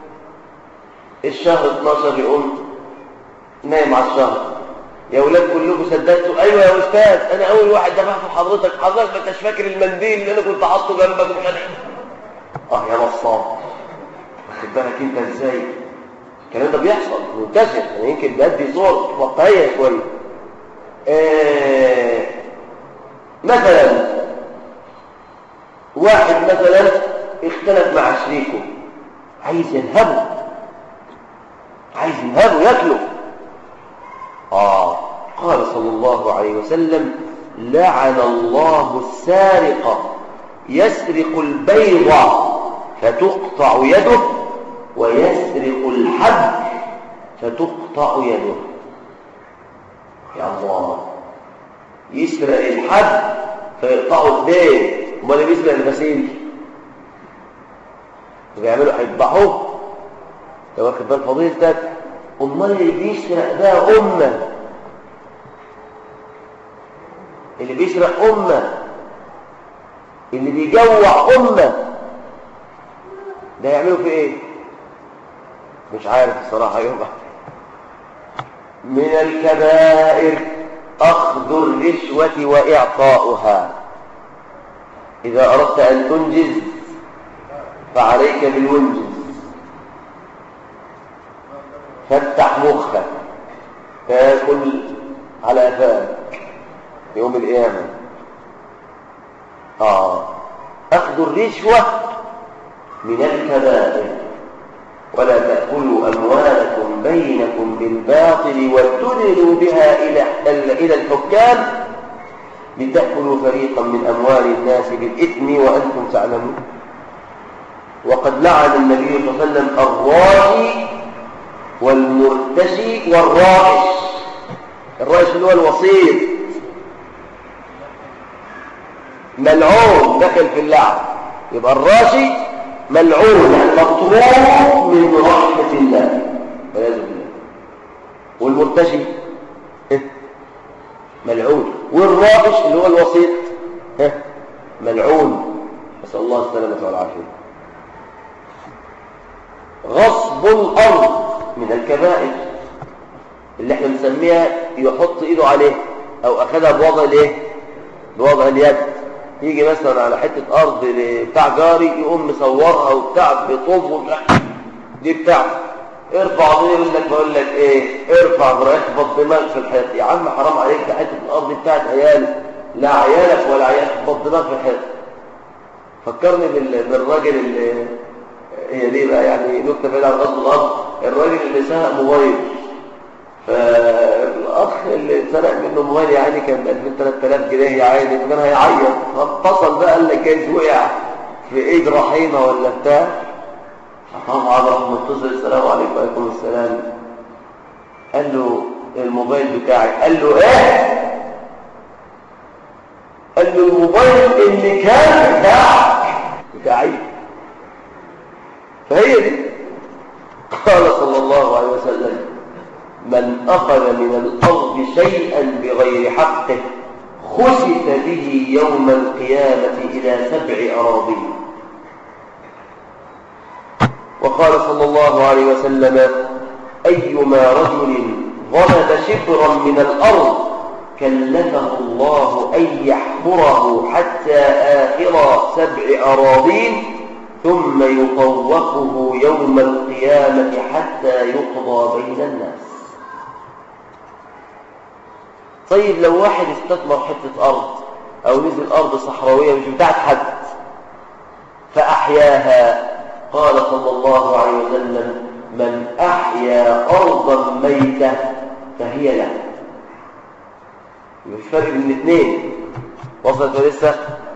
الشهر 12 يقوم نايم على الشهر يا ولاد كلكم صدقتوا ايوه يا استاذ انا اول واحد دفعت حضرتك حضرتك ما انتش فاكر المنديل اللي انا كنت حاطه جنبك وفتح اه يا نصاب واخد بالك انت ازاي الكلام ده بيحصل منتشر يعني يمكن بيدي صور واقعيه شويه آه مثلا واحد مثلا اختلف مع شريكه عايز ينهبه عايز ينهبه ياكله اه قال صلى الله عليه وسلم لعن الله السارق يسرق البيض فتقطع يده ويسرق الحب فتقطع يده يا الله يسرق الحب فيقطعوا ايديه امال اللي بيسرق الغسيل بيعملوا هيذبحوه انت واخد بال فضيلتك امال اللي بيسرق ده امه اللي بيسرق امه اللي بيجوع أمة ده يعملوا في ايه مش عارف الصراحة يوم من الكبائر أخذ الرشوة وإعطاؤها إذا أردت أن تنجز فعليك بالونجز فافتح مخك تاكل على أفاك يوم القيامة آه أخذ الرشوة من الكبائر ولا تأكلوا أموالكم بينكم بالباطل وتدلوا بها إلى إلى الحكام لتأكلوا فريقا من أموال الناس بالإثم وأنتم تعلمون وقد لعن النبي صلى الله عليه وسلم الراشي والمرتشي والرائش الرائش اللي هو الوسيط ملعون دخل في اللعب يبقى الراشي ملعون يعني مطروح من رحمة الله والعياذ بالله والمرتشي ملعون والرابش اللي هو الوسيط ملعون نسأل الله السلامة والعافية غصب الأرض من الكبائر اللي احنا بنسميها يحط ايده عليه او اخذها بوضع الايه بوضع اليد يجي مثلا على حتة ارض بتاع جاري يقوم مصورها وبتاع بطوب وبتاع دي بتاع ارفع دي يقول لك بقول لك ايه ارفع اخبط دماغك في الحيط يا عم حرام عليك ده حته الارض بتاعت عيالك لا عيالك ولا عيالك اخبط دماغك في الحيط فكرني بالراجل اللي هي دي بقى يعني نكته بعيده عن غض الارض الراجل اللي سرق موبايل فالاخ اللي سرق منه موبايل يعني كان ب 2000 3000 جنيه يا عيني فكان هيعيط فاتصل بقى قال لك ايش وقع في ايد رحيمه ولا بتاع طبعا راح متصل السلام عليكم وعليكم السلام قال له الموبايل بتاعي قال له ايه قال له الموبايل اللي كان بتاعك بتاعي فهي دي قال صلى الله عليه وسلم من أخذ من الأرض شيئا بغير حقه خسف به يوم القيامة إلى سبع أراضين وقال صلى الله عليه وسلم أيما رجل ظلم شبرا من الأرض كلفه الله أن يحفره حتى آخر سبع أراضين ثم يطوقه يوم القيامة حتى يقضى بين الناس طيب لو واحد استثمر حتة أرض أو نزل أرض صحراوية مش بتاعت حد فأحياها قال صلى الله عليه وسلم من أحيا أرضا ميتة فهي له مش فرق بين الاثنين وصلت لسه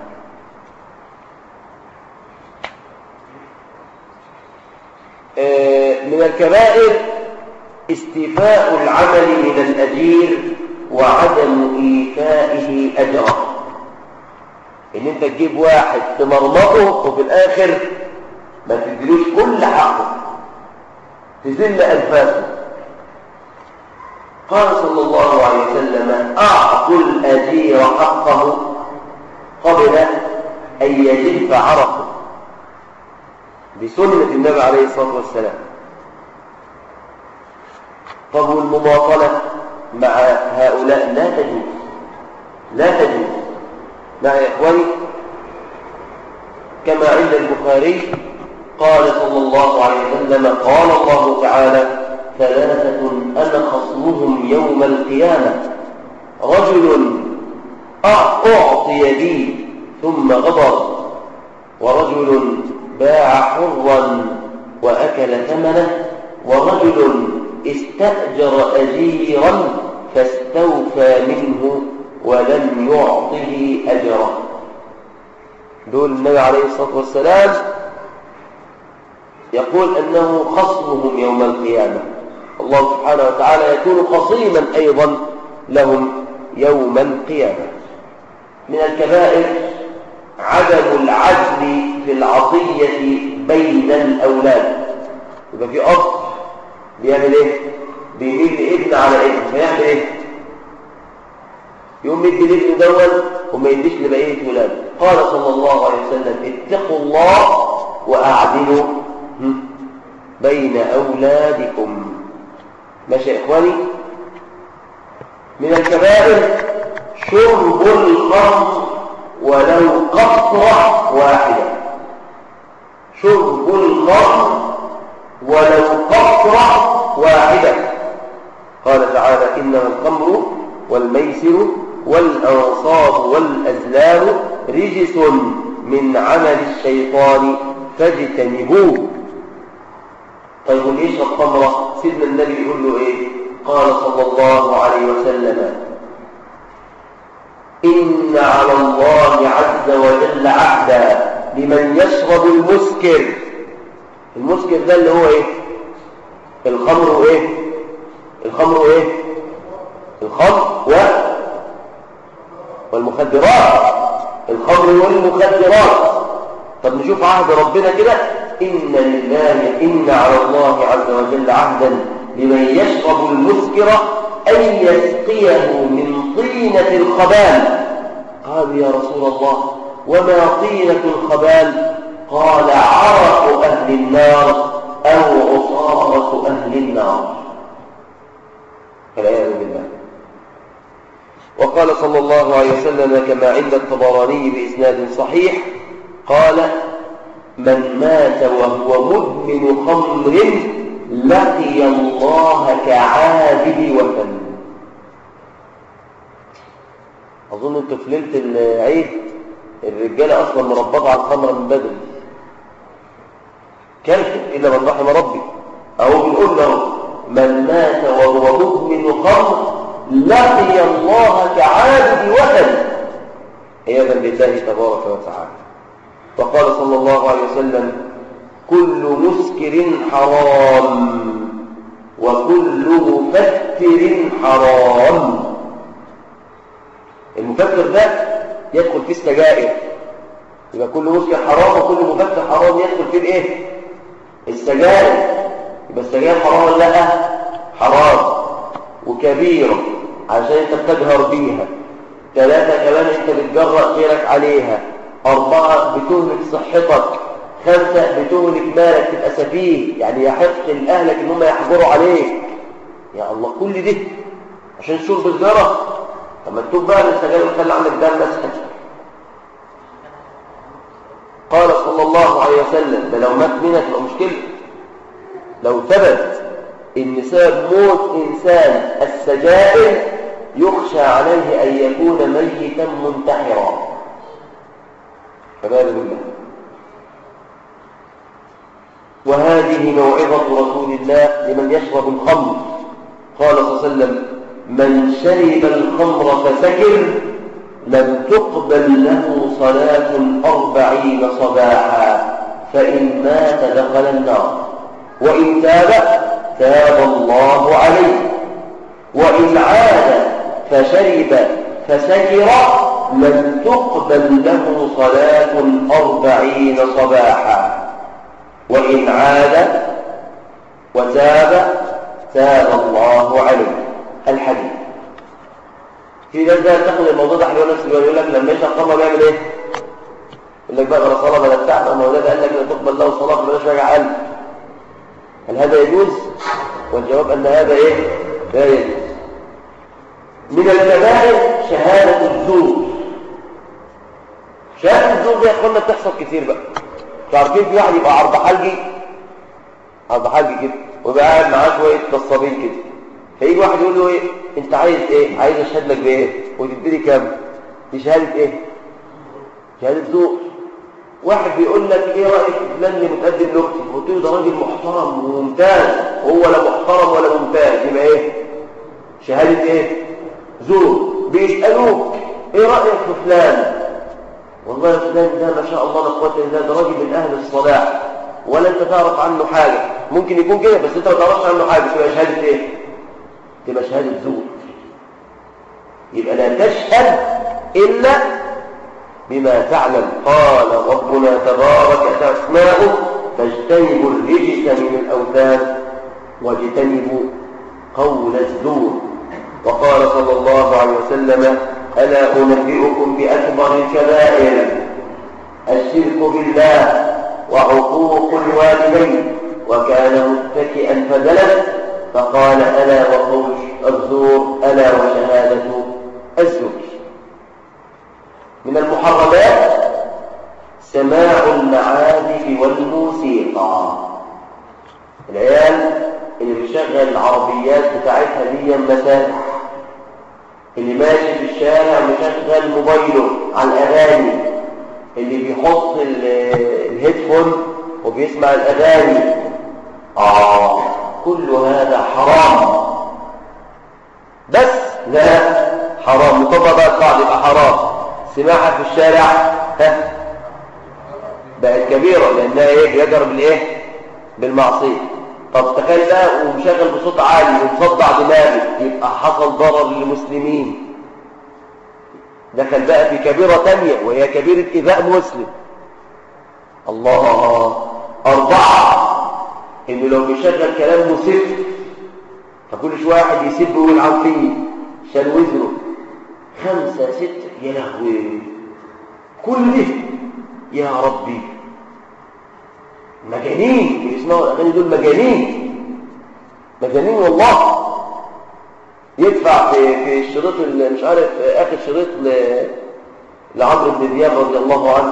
من الكبائر استيفاء العمل من الأجير وعدم إيفائه أجره إن أنت تجيب واحد تمرمطه وفي الآخر ما تدلوش كل حقه تذل أنفاسه قال صلى الله عليه وسلم أعطوا الأجير حقه قبل أن يجف عرقه بسنة النبي عليه الصلاة والسلام طب والمماطلة مع هؤلاء لا تجوز لا تجوز مع إخواني كما عند البخاري قال صلى الله عليه وسلم قال الله تعالى ثلاثة أنا خصمهم يوم القيامة رجل أعطي بي ثم غضب ورجل باع حرا وأكل ثمنه ورجل استأجر أجيرا فاستوفى منه ولم يعطه أجره دول النبي عليه الصلاة والسلام يقول أنه خصمهم يوم القيامة الله سبحانه وتعالى يكون خصيما أيضا لهم يوم القيامة من الكبائر عدم العدل في العطية بين الأولاد يبقى في أب بيعمل إيه؟ بيميل ابن على ابن فيعمل إيه؟ يوم يدي لابن دول وما يديش لبقيه ولاده قال صلى الله عليه وسلم اتقوا الله واعدلوا بين اولادكم ماشي يا اخواني من الكبائر شرب الخمر ولو قطرة واحدة شرب الخمر ولو قطرة واحدة قال تعالى إنما الخمر والميسر والأنصاب والأزلام رجس من عمل الشيطان فاجتنبوه طيب واللي يشرب خمرة سيدنا النبي يقول له ايه قال صلى الله عليه وسلم إن على الله عز وجل عهدا لمن يشرب المسكر المسكر ده اللي هو ايه الخمر ايه الخمر ايه الخمر و والمخدرات الخمر والمخدرات طب نشوف عهد ربنا كده إن لله إن على الله عز وجل عهدا لمن يشرب المسكر أن يسقيه من طينة الخبال قالوا يا رسول الله وما طينة الخبال قال عرق أهل النار أو عصارة أهل النار والعياذ بالله وقال صلى الله عليه وسلم كما عند الطبراني بإسناد صحيح قال من مات وهو مدمن خمر لقي الله كعابد وثن أظن أنتوا في ليلة العيد الرجالة أصلا مربطة على الخمر من بدري كيف إلا من رحم ربي أو بنقول له من مات وهو مدمن خمر لقي الله كعابد وثن عياذا بالله تبارك وتعالى وقال صلى الله عليه وسلم كل مسكر حرام وكل مفتر حرام المفتر ده يدخل فيه السجائر يبقى كل مسكر حرام وكل مفتر حرام يدخل فيه الايه السجائر يبقى السجائر حرام ولا لا حرام وكبيره عشان انت بتجهر بيها ثلاثه كمان انت بتجرأ غيرك عليها أربعة بتهلك صحتك خمسة بتهلك مالك تبقى سفيه يعني يحق لأهلك إن هم يحجروا عليك يا الله كل ده عشان شرب الجرة طب ما تتوب بقى للسجاير وتخلي عنك ده مسحك قال صلى الله عليه وسلم ده لو مات منها تبقى مشكلة لو ثبت إن سبب موت إنسان السجائر يخشى عليه أن يكون ميتا منتحرا فبال بالله وهذه موعظة رسول الله لمن يشرب الخمر قال صلى الله عليه وسلم من شرب الخمر فسكر لم تقبل له صلاة أربعين صباحا فإن مات دخل النار وإن تاب تاب الله عليه وإن عاد فشرب فسكر لم تقبل له صلاة أربعين صباحا وإن عاد وتاب تاب الله عليه الحديث في ناس بقى تاخد الموضوع ده حلوه نفس يقول لك لما يشرب خمر بيعمل ايه؟ يقول لك بقى بلا صلاه بلا بتاع ما هو ده قال لك لا تقبل له صلاه بلاش راجع قلب هل هذا يجوز؟ والجواب ان هذا ايه؟ لا يجوز من الكبائر شهاده الزور شهاده الزور دي يا اخوانا بتحصل كتير بقى انتوا عارفين في واحد يبقى عرض حلقي عرض حلقي كده ويبقى قاعد معاه شويه نصابين كده فيجي واحد يقول له ايه انت عايز ايه عايز اشهد لك بايه وتديني كام دي شهاده ايه شهاده زور واحد بيقول لك ايه رايك في فلان اللي متقدم لاختي قلت له ده راجل محترم وممتاز هو لا محترم ولا ممتاز يبقى ايه شهاده ايه زور بيسالوك ايه رايك في فلان والله يا فلان ده ما شاء الله لا قوه الا بالله ده راجل من اهل الصلاح ولا انت تعرف عنه حاجه ممكن يكون كده بس انت ما تعرفش عنه حاجه تبقى شهاده ايه تبقى شهاده زور يبقى لا تشهد الا بما تعلم قال ربنا تبارك اسماؤه فاجتنبوا الرجس من الاوثان واجتنبوا قول الزور وقال صلى الله عليه وسلم ألا أنبئكم بأكبر الكبائر الشرك بالله وعقوق الوالدين وكان متكئا فجلس فقال ألا وقول الزور ألا وشهادة الزور من المحرمات سماع المعازف والموسيقى العيال اللي بيشغل العربيات بتاعتها دي مسافح اللي ماشي في الشارع مشغل موبايله على الاغاني اللي بيحط الهيدفون وبيسمع الاغاني اه كل هذا حرام بس لا حرام نطبق بقى القاعده يبقى حرام سماعها في الشارع ها بقت كبيره لانها ايه بيجر بالايه بالمعصيه طب تخيل بقى ومشغل بصوت عالي ومصدع دماغي يبقى حصل ضرر للمسلمين دخل بقى في كبيرة تانية وهي كبيرة إيذاء مسلم الله أربعة إنه لو بيشغل كلام مسف فكل شوية واحد يسب ويلعن فيه عشان وزره خمسة ستة يا لهوي كل ده يا ربي مجانين اللي يسمعوا الاغاني دول مجانين مجانين والله يدفع في في الشريط مش عارف اخر شريط ل لعمرو بن دياب رضي الله عنه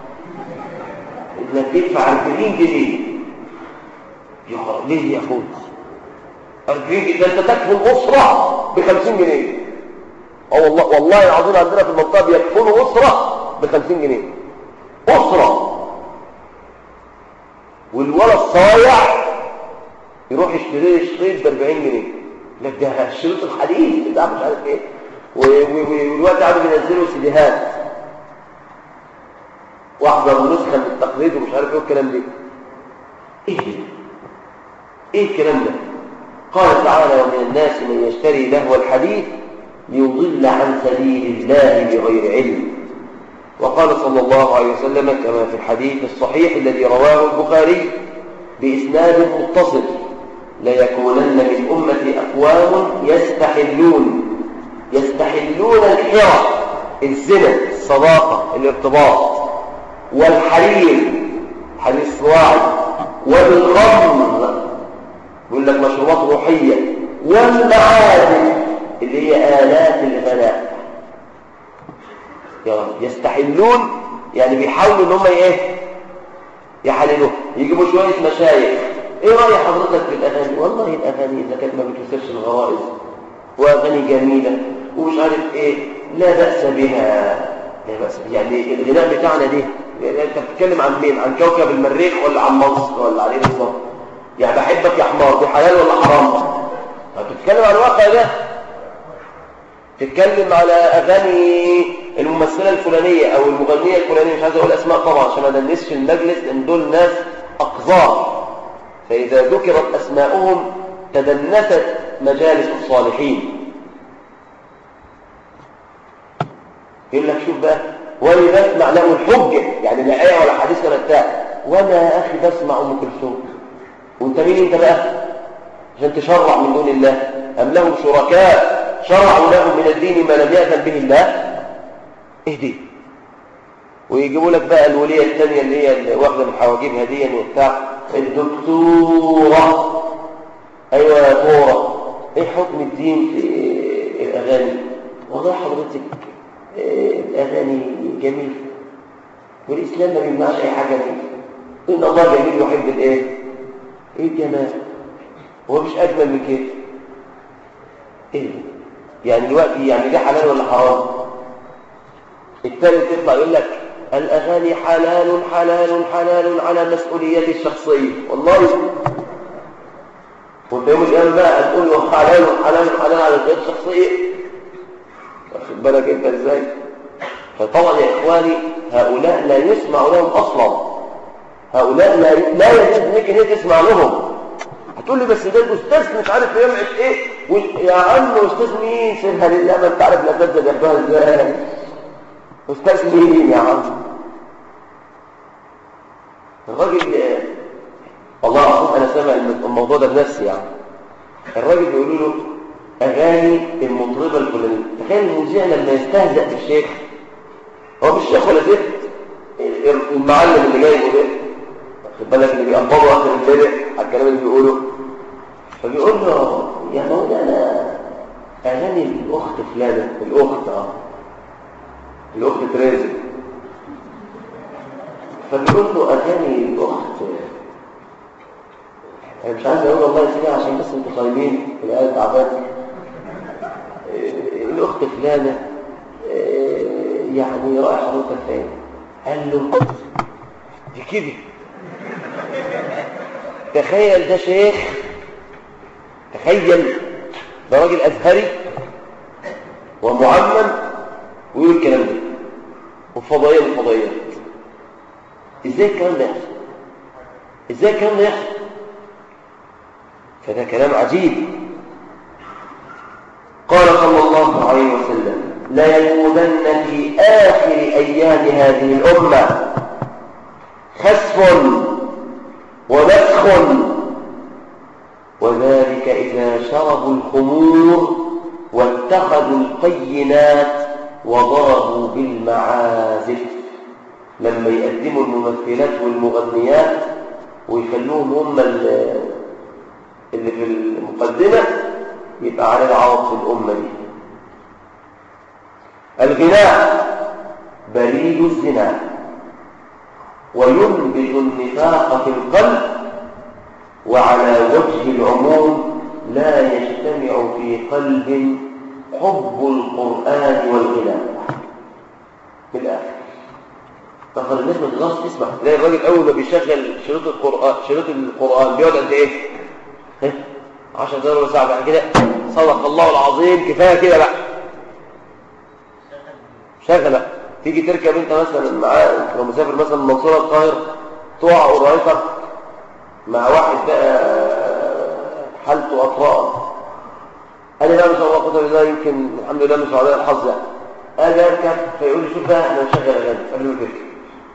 انك يدفع 40 جنيه يا ليه يا اخوي 40 جنيه ده انت تكفل الاسره ب 50 جنيه اه والله والله العظيم عندنا في المنطقه بيكفلوا اسره ب 50 جنيه اسره والولد الصايع يروح يشتري شريط ب 40 جنيه لك ده الشريط الحديث بتاع مش عارف ايه والوقت قعدوا بينزلوا سيديهات واحضر نسخه من التقليد ومش عارف ايه الكلام ده ايه ده ايه الكلام ده قال تعالى ومن الناس من يشتري لهو الحديث ليضل عن سبيل الله بغير علم وقال صلى الله عليه وسلم كما في الحديث الصحيح الذي رواه البخاري بإسناد متصل ليكونن من أمة أقوام يستحلون يستحلون الحرى الزنا الصداقة الارتباط والحرير حرير الصواعي والخمر يقول لك مشروبات روحية والمعادن اللي هي آلات الغناء يا رب يستحلون يعني بيحاولوا ان هم ايه يحللوه يجيبوا شويه مشايخ ايه راي حضرتك في الاغاني والله الاغاني اذا كانت ما بتكسرش الغرائز واغاني جميله ومش عارف ايه لا باس بها لا باس يعني الغناء بتاعنا دي انت بتتكلم عن مين عن كوكب المريخ ولا عن مصر ولا عن ايه بالظبط يعني بحبك يا حمار دي حلال ولا حرام انت بتتكلم عن الواقع ده تتكلم على اغاني الممثله الفلانيه او المغنيه الفلانيه مش عايز اقول اسماء طبعا عشان ما ادنسش المجلس لان دول ناس اقذار فاذا ذكرت اسماءهم تدنست مجالس الصالحين يقول لك شوف بقى وانا بسمع له الحجه يعني لا ايه ولا حديث ولا بتاع وانا يا اخي بسمع ام كلثوم وانت مين انت بقى عشان تشرع من دون الله ام لهم شركاء شرعوا لهم من الدين ما لم يأذن به الله اهدي ويجيبوا لك بقى الولية الثانية اللي هي اللي واخدة من حواجيب هديا وبتاع الدكتورة ايوه يا دورة ايه حكم الدين في الاغاني والله حضرتك الاغاني جميل والاسلام ما بيمنعش اي حاجه فيه ان الله جميل يحب الايه ايه الجمال هو مش اجمل من كده ايه يعني دلوقتي يعني ده حلال ولا حرام الثالث يطلع يقول لك الاغاني حلال حلال حلال على مسؤوليتي الشخصيه والله وانت يوم القيامه بقى هتقول له حلال حلال حلال على مسؤوليتي الشخصيه واخد بالك انت ازاي فطبعا يا اخواني هؤلاء لا يسمع لهم اصلا هؤلاء لا لا يجوز لك ان انت تسمع لهم هتقول لي بس ده الاستاذ مش عارف يعمل ايه يا عم استاذ مين سيبها لله ما انت عارف الاساتذه بياخدوها ازاي استاذ مين يا عم الراجل والله العظيم انا سامع الموضوع ده بنفسي يعني الراجل بيقولوا له اغاني المطربه الفلانيه تخيل المذيع لما يستهزأ بالشيخ هو مش شيخ ولا ست المعلم اللي جايبه ده خد بالك اللي بيقبضوا اخر الليل على الكلام اللي بيقوله فبيقول له يا مولانا اغاني الاخت فلانه الاخت اه الاخت تريزي فبيقول له اغاني الاخت انا مش عايز اقول الله يسلمها عشان بس انتوا صايمين الآية تعبان الاخت فلانه يعني رايحه حضرتك فين قال له دي كده تخيل ده شيخ تخيل ده راجل ازهري ومعمم ويقول الكلام ده وفضائيه الفضائيات ازاي الكلام ده يحصل ازاي الكلام ده يحصل فده كلام عجيب قال صلى الله عليه وسلم لا يكونن في آخر أيام هذه الأمة خسف ونسخ وذلك إذا شربوا الخمور واتخذوا القينات وضربوا بالمعازف لما يقدموا الممثلات والمغنيات ويخلوهم هم اللي في المقدمة يبقى على العوض في الأمة دي الغناء بريد الزنا وينبت النفاق في القلب وعلى وجه العموم لا يجتمع في قلب حب القرآن والغناء بالآخر تخل الناس ما تغاص تسمع تلاقي الراجل أول ما بيشغل شريط القرآن شريط القرآن بيقعد قد إيه؟ 10 دقايق ربع ساعة بعد كده صدق الله العظيم كفاية كده بقى شغل تيجي تركب انت مثلا معاه لو مسافر مثلا من المنصوره القاهره تقع قريتك مع واحد بقى حالته اطراء انا بقى ما شاء الله قدر الله يمكن الحمد لله مش على الحظ يعني اجي اركب فيقول لي شوف بقى احنا نشغل اغاني قبل ما تركب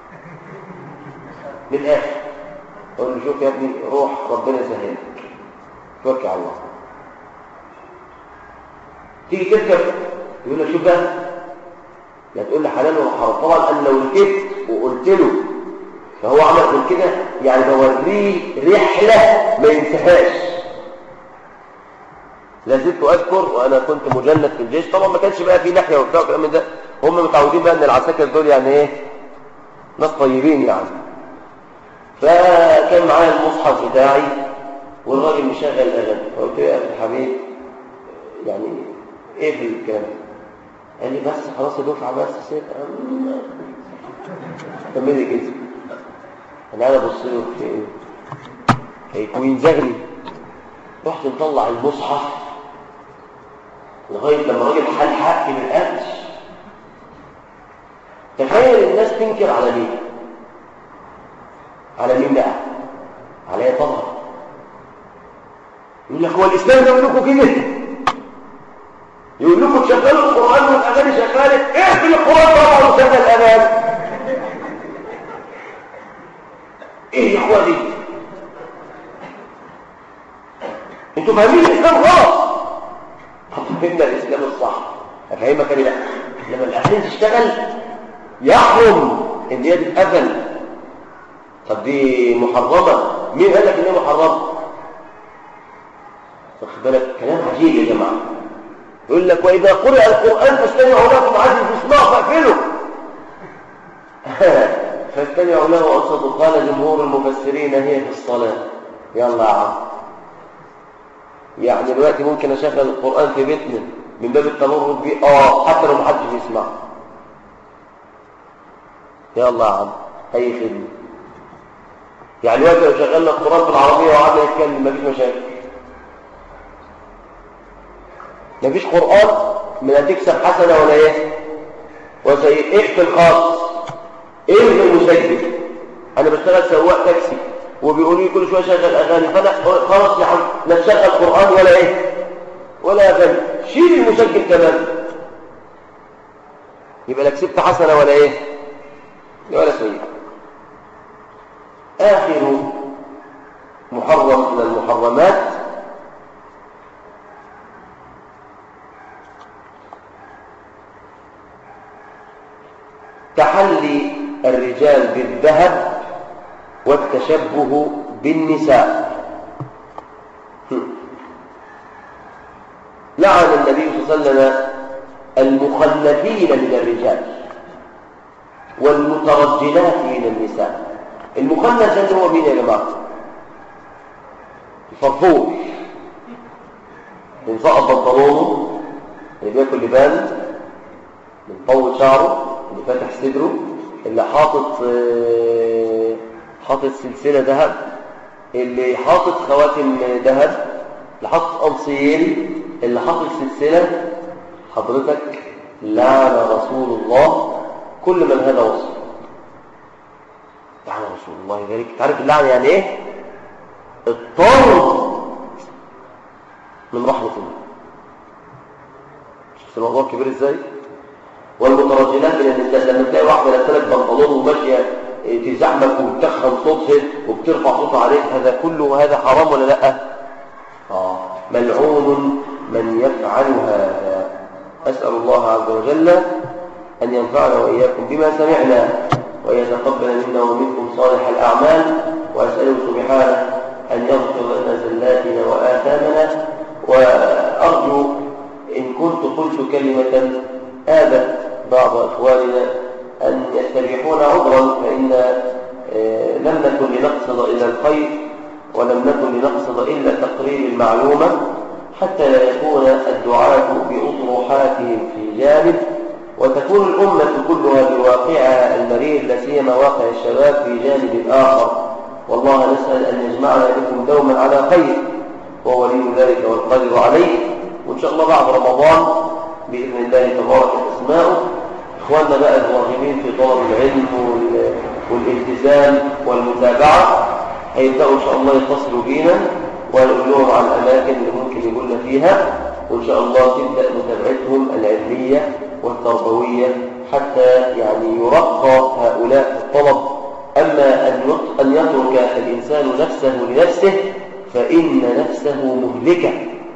من الاخر اقول له شوف يا ابني روح ربنا يسهلك توكل على الله تيجي تركب يقول لك شوف بقى لا تقول لي حلال ولا حرام طبعا انا لو ركبت وقلت له فهو عمل من كده يعني بوريه رحله ما ينساهاش لازلت اذكر وانا كنت مجند في الجيش طبعا ما كانش بقى في لحيه وبتاع وكلام من ده هم متعودين بقى ان العساكر دول يعني ايه ناس طيبين يعني فكان معايا المصحف بتاعي والراجل مشغل اغاني فقلت له يا اخي الحبيب يعني ايه في الكلام ده قال لي بس خلاص الدفعه بس سيب كملي كده انا قاعد ابص له في ايه هيكون ينزغني رحت مطلع المصحف لغايه لما الراجل حل حقي من القفش تخيل الناس تنكر على مين على مين بقى عليا طبعا يقول لك هو الاسلام ده لكم كده يقول لكم تشغلوا القرآن والأغاني شغالة اقفل القرآن طبعا وشغل الأغاني ايه يا اخواني انتوا فاهمين الإسلام غلط طب فهمنا الإسلام الصح أفهمك أنا لا لما الأغاني تشتغل يحرم إن هي تتقفل طب دي محرمة مين قال لك إن هي محرمة واخد بالك كلام عجيب يا جماعه يقول لك وإذا قرئ القرآن فاستمعوا له عايز تسمعوا فاقفلوا فاستمعوا له وأنصتوا قال جمهور المفسرين هي في الصلاة يلا يا عم يعني دلوقتي ممكن أشغل القرآن في بيتنا من باب التمرد بيه اه حتى لو محدش بيسمع يلا يا عم أي خدمة يعني دلوقتي لو شغلنا القرآن في العربية وقعدنا نتكلم مفيش مشاكل مفيش قرآن من هتكسب حسنة ولا ايه وسيء اقفل خالص الغي المسجل انا بشتغل سواق تاكسي وبيقولوا لي كل شويه شغل اغاني فانا خلاص يا عم لا تشغل قرآن ولا ايه ولا اغاني شيل المسجل كمان يبقى لا كسبت حسنة ولا ايه ولا سيء اخر محرم من المحرمات تحلي الرجال بالذهب والتشبه بالنساء لعن النبي صلى الله عليه وسلم المخلفين من الرجال والمترجلات من النساء المخلف ده هو مين يا جماعه الفرفور اللي سقط بنطلونه اللي بياكل لبان من طول شعره اللي فاتح صدره اللي حاطط آه، حاطط سلسله ذهب اللي حاطط خواتم ذهب اللي حاطط قمصين اللي حاطط سلسله حضرتك لعن رسول الله كل من هذا وصف لعن رسول الله ذلك تعرف اللعن يعني ايه الطرد من رحمه الله شفت الموضوع كبير ازاي والمترجلات من النساء لما تلاقي واحده لابسه بنطلون وماشيه تزعمك وبتخن صوتها وبترفع صوتها عليك هذا كله هذا حرام ولا لا اه ملعون من يفعل هذا اسال الله عز وجل ان ينفعنا واياكم بما سمعنا وان يتقبل منا ومنكم صالح الاعمال واساله سبحانه ان يغفر لنا زلاتنا واثامنا وارجو ان كنت قلت كلمه آبت بعض إخواننا أن يستريحون عذرا فإن آه، لم نكن لنقصد إلى الخير ولم نكن لنقصد إلا تقرير المعلومة حتى لا يكون الدعاة بأطروحاتهم في جانب وتكون الأمة كلها بواقعها المرير لا سيما واقع الشباب في جانب آخر والله نسأل أن يجمعنا بكم دوما على خير وهو ولي ذلك والقادر عليه وإن شاء الله بعد رمضان بإذن الله تبارك اسماؤه إخواننا بقى الراغبين في طلب العلم وال- والالتزام والمتابعة هيبدأوا إن شاء الله يتصلوا بينا ونقول لهم عن الأماكن اللي ممكن يقولنا فيها وإن شاء الله تبدأ متابعتهم العلمية والتربوية حتى يعني يرقى هؤلاء في الطلب أما أن يط- أن يترك الإنسان نفسه لنفسه فإن نفسه مهلكة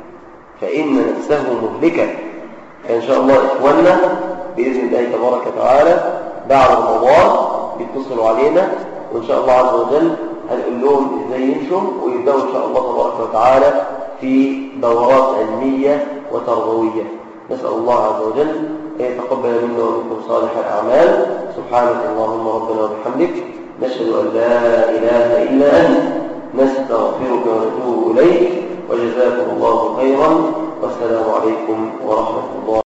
فإن نفسه مهلكة فإن شاء الله إخواننا بإذن الله تبارك وتعالى بعد رمضان يتصلوا علينا وإن شاء الله عز وجل هنقول لهم إزاي يمشوا ويبدأوا إن شاء الله تبارك وتعالى في دورات علمية وتربوية نسأل الله عز وجل أن يتقبل منا ومنكم صالح الأعمال سبحانك اللهم ربنا وبحمدك نشهد أن لا إله إلا أنت نستغفرك ونتوب إليك وجزاكم الله خيرا والسلام عليكم ورحمة الله